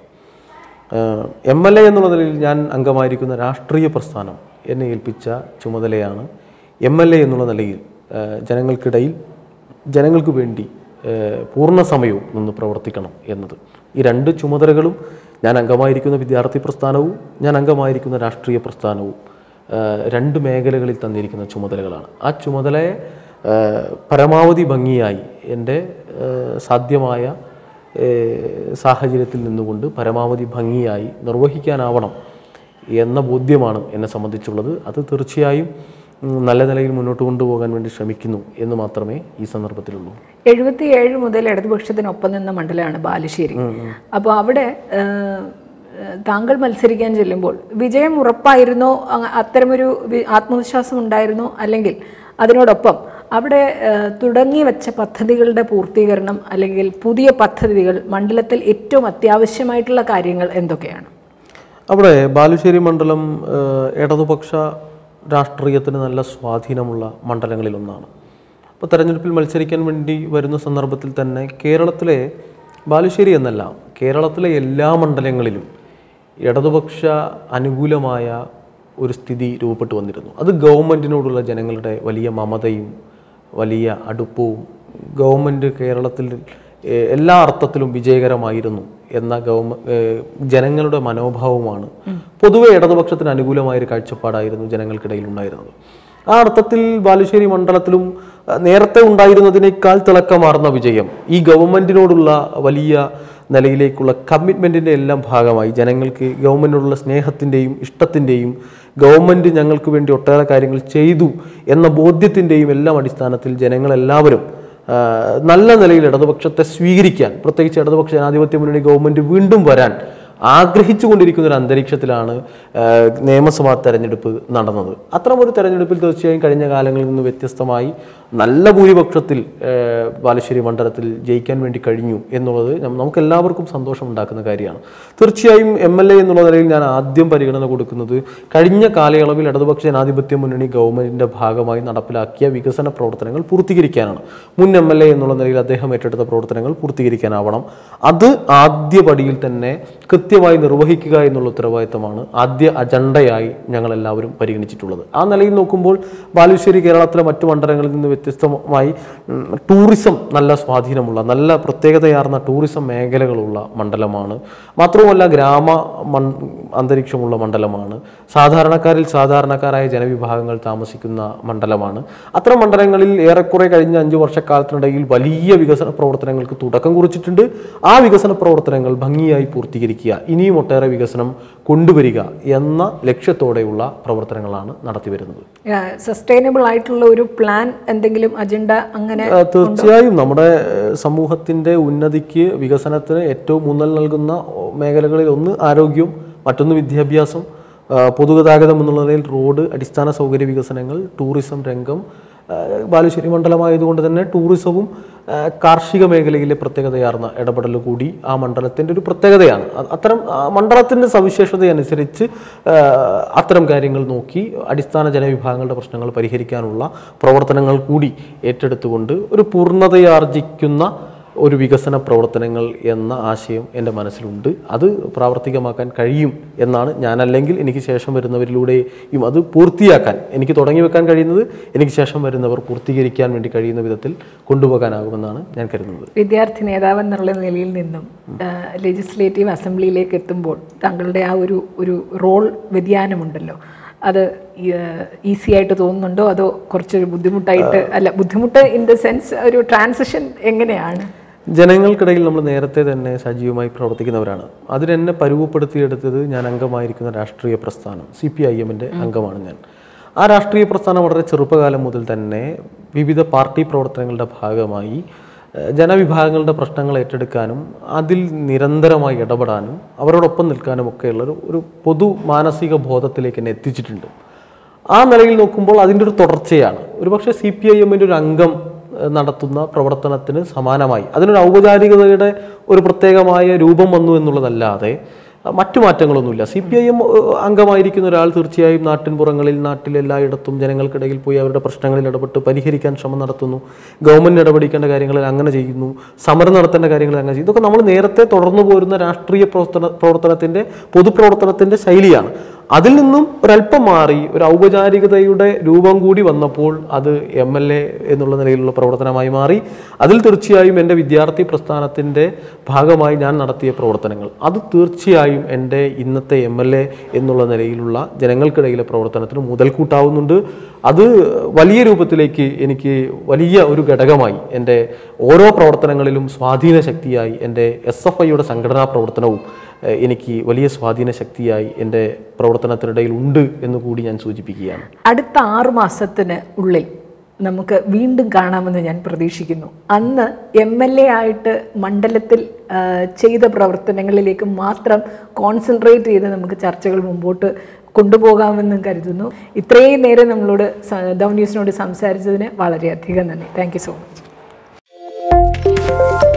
എം എൽ എ എന്നുള്ള നിലയിൽ ഞാൻ അംഗമായിരിക്കുന്ന രാഷ്ട്രീയ പ്രസ്ഥാനം എന്നെ ഏൽപ്പിച്ച ചുമതലയാണ് എം എൽ എ എന്നുള്ള നിലയിൽ ആ, ജനങ്ങൾക്കിടയിൽ ജനങ്ങൾക്ക് വേണ്ടി ആ, പൂർണ്ണ സമയവും നിന്ന് പ്രവർത്തിക്കണം എന്നത് ഈ രണ്ട് ചുമതലകളും ഞാൻ അംഗമായിരിക്കുന്ന വിദ്യാർത്ഥി പ്രസ്ഥാനവും ഞാൻ അംഗമായിരിക്കുന്ന രാഷ്ട്രീയ പ്രസ്ഥാനവും ആ, രണ്ട് മേഖലകളിൽ തന്നിരിക്കുന്ന ചുമതലകളാണ് ആ ചുമതലയെ ആ, പരമാവധി ഭംഗിയായി എൻ്റെ ആ, സാധ്യമായ ഏഹ് സാഹചര്യത്തിൽ നിന്നുകൊണ്ട് പരമാവധി ഭംഗിയായി നിർവഹിക്കാനാവണം എന്ന ബോധ്യമാണ് എന്നെ സംബന്ധിച്ചുള്ളത് അത് തീർച്ചയായും ഉം, നല്ല നിലയിൽ മുന്നോട്ട് കൊണ്ടുപോകാൻ വേണ്ടി ശ്രമിക്കുന്നു എന്ന് മാത്രമേ ഈ സന്ദർഭത്തിലുള്ളൂ എഴുപത്തിയേഴ് മുതൽ ഇടതുപക്ഷത്തിനൊപ്പം നിന്ന മണ്ഡലമാണ് ബാലുശ്ശേരി അപ്പോൾ അവിടെ ആ, താങ്കൾ മത്സരിക്കാൻ ചെല്ലുമ്പോൾ വിജയം ഉറപ്പായിരുന്നോ അ- അത്തരമൊരു വി- ആത്മവിശ്വാസം ഉണ്ടായിരുന്നോ അല്ലെങ്കിൽ അതിനോടൊപ്പം അവിടെ ആ, തുടങ്ങി വെച്ച പദ്ധതികളുടെ പൂർത്തീകരണം അല്ലെങ്കിൽ പുതിയ പദ്ധതികൾ മണ്ഡലത്തിൽ ഏറ്റവും അത്യാവശ്യമായിട്ടുള്ള കാര്യങ്ങൾ എന്തൊക്കെയാണ് അവിടെ ബാലുശ്ശേരി മണ്ഡലം ഏഹ്, ഇടതുപക്ഷ രാഷ്ട്രീയത്തിന് നല്ല സ്വാധീനമുള്ള മണ്ഡലങ്ങളിലൊന്നാണ് അപ്പോൾ തെരഞ്ഞെടുപ്പിൽ മത്സരിക്കാൻ വേണ്ടി വരുന്ന സന്ദർഭത്തിൽ തന്നെ കേരളത്തിലെ ബാലുശ്ശേരി എന്നല്ല കേരളത്തിലെ എല്ലാ മണ്ഡലങ്ങളിലും ഇടതുപക്ഷ അനുകൂലമായ ഒരു സ്ഥിതി രൂപപ്പെട്ടു വന്നിരുന്നു അത് ഗവൺമെൻറ്റിനോടുള്ള ജനങ്ങളുടെ വലിയ മമതയും വലിയ അടുപ്പവും ഗവൺമെൻറ് കേരളത്തിൽ ഏഹ്, എല്ലാ അർത്ഥത്തിലും വിജയകരമായിരുന്നു എന്ന ഗവൺമെൻറ് ജനങ്ങളുടെ മനോഭാവമാണ് പൊതുവെ ഇടതുപക്ഷത്തിന് അനുകൂലമായ ഒരു കാഴ്ചപ്പാടായിരുന്നു ജനങ്ങൾക്കിടയിൽ ഉണ്ടായിരുന്നത് ആ അർത്ഥത്തിൽ ബാലുശ്ശേരി മണ്ഡലത്തിലും അഹ്, നേരത്തെ ഉണ്ടായിരുന്നതിനേക്കാൾ തിളക്കമാർന്ന വിജയം ഈ ഗവൺമെന്റിനോടുള്ള വലിയ നിലയിലേക്കുള്ള കമ്മിറ്റ്മെന്റിന്റെ എല്ലാം ഭാഗമായി ജനങ്ങൾക്ക് ഗവൺമെന്റിനോടുള്ള സ്നേഹത്തിന്റെയും ഇഷ്ടത്തിന്റെയും ഗവൺമെന്റ് ഞങ്ങൾക്ക് വേണ്ടി ഒട്ടേറെ കാര്യങ്ങൾ ചെയ്തു എന്ന ബോധ്യത്തിന്റെയും എല്ലാം അടിസ്ഥാനത്തിൽ ജനങ്ങളെല്ലാവരും ആ, നല്ല നിലയിൽ ഇടതുപക്ഷത്തെ സ്വീകരിക്കാൻ പ്രത്യേകിച്ച് ഇടതുപക്ഷ ജനാധിപത്യ മുന്നണി ഗവൺമെന്റ് വീണ്ടും വരാൻ ആഗ്രഹിച്ചു കൊണ്ടിരിക്കുന്ന ഒരു അന്തരീക്ഷത്തിലാണ് ആ, നിയമസഭാ തെരഞ്ഞെടുപ്പ് നടന്നത് അത്തരം ഒരു തെരഞ്ഞെടുപ്പിൽ തീർച്ചയായും കഴിഞ്ഞ കാലങ്ങളിൽ നിന്ന് വ്യത്യസ്തമായി നല്ല ഭൂരിപക്ഷത്തിൽ ആ, ബാലുശ്ശേരി മണ്ഡലത്തിൽ ജയിക്കാൻ വേണ്ടി കഴിഞ്ഞു എന്നുള്ളത് നം- നമുക്ക് എല്ലാവർക്കും സന്തോഷം ഉണ്ടാക്കുന്ന കാര്യമാണ് തീർച്ചയായും എം എൽ എ എന്നുള്ള നിലയിൽ ഞാൻ ആദ്യം പരിഗണന കൊടുക്കുന്നത് കഴിഞ്ഞ കാലയളവിൽ ഇടതുപക്ഷ ജനാധിപത്യ മുന്നണി ഗവൺമെന്റിന്റെ ഭാഗമായി നടപ്പിലാക്കിയ വികസന പ്രവർത്തനങ്ങൾ പൂർത്തീകരിക്കാനാണ് മുൻ എം എൽ എ എന്നുള്ള നിലയിൽ അദ്ദേഹം ഏറ്റെടുത്ത പ്രവർത്തനങ്ങൾ പൂർത്തീകരിക്കാനാവണം അത് ആദ്യ പടിയിൽ തന്നെ കൃത്യമായി നിർവഹിക്കുക എന്നുള്ള ഉത്തരവാദിത്തമാണ് ആദ്യ അജണ്ടയായി ഞങ്ങൾ എല്ലാവരും പരിഗണിച്ചിട്ടുള്ളത് ആ നിലയിൽ നോക്കുമ്പോൾ ബാലുശ്ശേരി കേരളത്തിലെ മറ്റു മണ്ഡലങ്ങളിൽ നിന്ന് വ്യത്യസ്തമായി ഉം, ടൂറിസം നല്ല സ്വാധീനമുള്ള നല്ല പ്രത്യേകതയാർന്ന ടൂറിസം മേഖലകളുള്ള മണ്ഡലമാണ് മാത്രവുമല്ല ഗ്രാമ മൺ അന്തരീക്ഷമുള്ള മണ്ഡലമാണ് സാധാരണക്കാരിൽ സാധാരണക്കാരായ ജനവിഭാഗങ്ങൾ താമസിക്കുന്ന മണ്ഡലമാണ് അത്തരം മണ്ഡലങ്ങളിൽ ഏറെക്കുറെ കഴിഞ്ഞ അഞ്ചു വർഷക്കാലത്തിനിടയിൽ വലിയ വികസന പ്രവർത്തനങ്ങൾക്ക് തുടക്കം കുറിച്ചിട്ടുണ്ട് ആ വികസന പ്രവർത്തനങ്ങൾ ഭംഗിയായി പൂർത്തീകരിക്കുക ഇനിയും ഒട്ടേറെ വികസനം കൊണ്ടുവരിക എന്ന ലക്ഷ്യത്തോടെയുള്ള പ്രവർത്തനങ്ങളാണ് നടത്തിവരുന്നത് സസ്റ്റൈനബിൾ ആയിട്ടുള്ള ഒരു പ്ലാൻ എന്തെങ്കിലും അജണ്ട അങ്ങനെ ആ, തീർച്ചയായും നമ്മുടെ ഏഹ്, സമൂഹത്തിന്റെ ഉന്നതിക്ക് വികസനത്തിന് ഏറ്റവും ഊന്നൽ നൽകുന്ന ഓ, മേഖലകളിൽ ഒന്ന് ആരോഗ്യം മറ്റൊന്ന് വിദ്യാഭ്യാസം ആ, പൊതുഗതാഗതം എന്നുള്ള നിലയിൽ റോഡ് അടിസ്ഥാന സൗകര്യ വികസനങ്ങൾ ടൂറിസം രംഗം ആ, ബാലുശ്ശേരി മണ്ഡലമായതുകൊണ്ട് തന്നെ ടൂറിസവും ആ, കാർഷിക മേഖലയിലെ പ്രത്യേകതയാർന്ന ഇടപെടൽ കൂടി ആ മണ്ഡലത്തിൻ്റെ ഒരു പ്രത്യേകതയാണ് അ- അത്തരം ആ, മണ്ഡലത്തിൻ്റെ സവിശേഷത അനുസരിച്ച് ആ, അത്തരം കാര്യങ്ങൾ നോക്കി അടിസ്ഥാന ജനവിഭാഗങ്ങളുടെ പ്രശ്നങ്ങൾ പരിഹരിക്കാനുള്ള പ്രവർത്തനങ്ങൾ കൂടി ഏറ്റെടുത്തുകൊണ്ട് ഒരു പൂർണ്ണതയാർജിക്കുന്ന ഒരു വികസന പ്രവർത്തനങ്ങൾ എന്ന ആശയം എൻ്റെ മനസ്സിലുണ്ട് അത് പ്രാവർത്തികമാക്കാൻ കഴിയും എന്നാണ് ഞാനല്ലെങ്കിൽ എനിക്ക് ശേഷം വരുന്നവരിലൂടെയും അത് പൂർത്തിയാക്കാൻ എനിക്ക് തുടങ്ങി വെക്കാൻ കഴിയുന്നത് എനിക്ക് ശേഷം വരുന്നവർ പൂർത്തീകരിക്കാൻ വേണ്ടി കഴിയുന്ന വിധത്തിൽ കൊണ്ടുപോകാനാകുമെന്നാണ് ഞാൻ കരുതുന്നത് വിദ്യാർത്ഥി നേതാവ് എന്നുള്ള നിലയിൽ നിന്നും ലെജിസ്ലേറ്റീവ് അസംബ്ലിയിലേക്ക് എത്തുമ്പോൾ താങ്കളുടെ ആ ഒരു ഒരു റോൾ വ്യതിയാനമുണ്ടല്ലോ അത് ഈസി ആയിട്ട് തോന്നുന്നുണ്ടോ അതോ കുറച്ചൊരു ബുദ്ധിമുട്ടായിട്ട് അല്ല ബുദ്ധിമുട്ട് ഇൻ ദ സെൻസ് ഒരു ട്രാൻസിഷൻ എങ്ങനെയാണ് ജനങ്ങൾക്കിടയിൽ നമ്മൾ നേരത്തെ തന്നെ സജീവമായി പ്രവർത്തിക്കുന്നവരാണ് അതിനെന്നെ പരുവപ്പെടുത്തിയെടുത്തത് ഞാൻ അംഗമായിരിക്കുന്ന രാഷ്ട്രീയ പ്രസ്ഥാനം സി പി ഐ എമ്മിൻ്റെ അംഗമാണ് ഞാൻ ആ രാഷ്ട്രീയ പ്രസ്ഥാനം വളരെ ചെറുപ്പകാലം മുതൽ തന്നെ വിവിധ പാർട്ടി പ്രവർത്തനങ്ങളുടെ ഭാഗമായി ഏഹ്, ജനവിഭാഗങ്ങളുടെ പ്രശ്നങ്ങൾ ഏറ്റെടുക്കാനും അതിൽ നിരന്തരമായി ഇടപെടാനും അവരോടൊപ്പം നിൽക്കാനും ഒക്കെയുള്ള ഒരു ഒരു പൊതു മാനസിക ബോധത്തിലേക്ക് എന്നെ എത്തിച്ചിട്ടുണ്ട് ആ നിലയിൽ നോക്കുമ്പോൾ അതിൻ്റെ ഒരു തുടർച്ചയാണ് ഒരുപക്ഷെ സി പി ഐ എമ്മിൻ്റെ ഒരു അംഗം ഏഹ്, നടത്തുന്ന പ്രവർത്തനത്തിന് സമാനമായി അതിനൊരു ഔപചാരികതയുടെ ഒരു പ്രത്യേകമായ രൂപം വന്നു എന്നുള്ളതല്ലാതെ അഹ് മറ്റു മാറ്റങ്ങളൊന്നുമില്ല സി പി ഐ എം അംഗമായിരിക്കുന്ന ഒരാൾ തീർച്ചയായും നാട്ടിൻപുറങ്ങളിൽ നാട്ടിലെല്ലായിടത്തും ജനങ്ങൾക്കിടയിൽ പോയി അവരുടെ പ്രശ്നങ്ങളിൽ ഇടപെട്ട് പരിഹരിക്കാൻ ശ്രമം നടത്തുന്നു ഗവൺമെന്റ് ഇടപെടിക്കേണ്ട കാര്യങ്ങളിൽ അങ്ങനെ ചെയ്യുന്നു സമരം നടത്തേണ്ട കാര്യങ്ങളിൽ അങ്ങനെ ചെയ്യുന്നു ഇതൊക്കെ നമ്മൾ നേരത്തെ തുടർന്നു പോരുന്ന രാഷ്ട്രീയ പ്രവർത്തന പ്രവർത്തനത്തിന്റെ പൊതുപ്രവർത്തനത്തിന്റെ ശൈലിയാണ് അതിൽ നിന്നും ഒരല്പം മാറി ഒരു ഔപചാരികതയുടെ രൂപം കൂടി വന്നപ്പോൾ അത് എം എൽ എ എന്നുള്ള നിലയിലുള്ള പ്രവർത്തനമായി മാറി അതിൽ തീർച്ചയായും എൻ്റെ വിദ്യാർത്ഥി പ്രസ്ഥാനത്തിൻ്റെ ഭാഗമായി ഞാൻ നടത്തിയ പ്രവർത്തനങ്ങൾ അത് തീർച്ചയായും എൻ്റെ ഇന്നത്തെ എം എൽ എ എന്നുള്ള നിലയിലുള്ള ജനങ്ങൾക്കിടയിലെ പ്രവർത്തനത്തിന് മുതൽക്കൂട്ടാവുന്നുണ്ട് അത് വലിയ രൂപത്തിലേക്ക് എനിക്ക് വലിയ ഒരു ഘടകമായി എൻ്റെ ഓരോ പ്രവർത്തനങ്ങളിലും സ്വാധീന ശക്തിയായി എൻ്റെ എസ് എഫ് ഐയുടെ സംഘടനാ പ്രവർത്തനവും ഏഹ്, എനിക്ക് വലിയ സ്വാധീന ശക്തിയായി എൻ്റെ പ്രവർത്തനത്തിനിടയിൽ ഉണ്ട് എന്ന് കൂടി ഞാൻ സൂചിപ്പിക്കുകയാണ് അടുത്ത ആറു മാസത്തിന് ഉള്ളിൽ നമുക്ക് വീണ്ടും കാണാമെന്ന് ഞാൻ പ്രതീക്ഷിക്കുന്നു അന്ന് എം എൽ എ ആയിട്ട് മണ്ഡലത്തിൽ ആ, ചെയ്ത പ്രവർത്തനങ്ങളിലേക്ക് മാത്രം കോൺസെൻട്രേറ്റ് ചെയ്ത് നമുക്ക് ചർച്ചകൾ മുമ്പോട്ട് കൊണ്ടുപോകാമെന്നും കരുതുന്നു ഇത്രയും നേരം നമ്മളോട് സ- ദൗ ന്യൂസിനോട് സംസാരിച്ചതിന് വളരെയധികം നന്ദി താങ്ക് യു സോ മച്ച്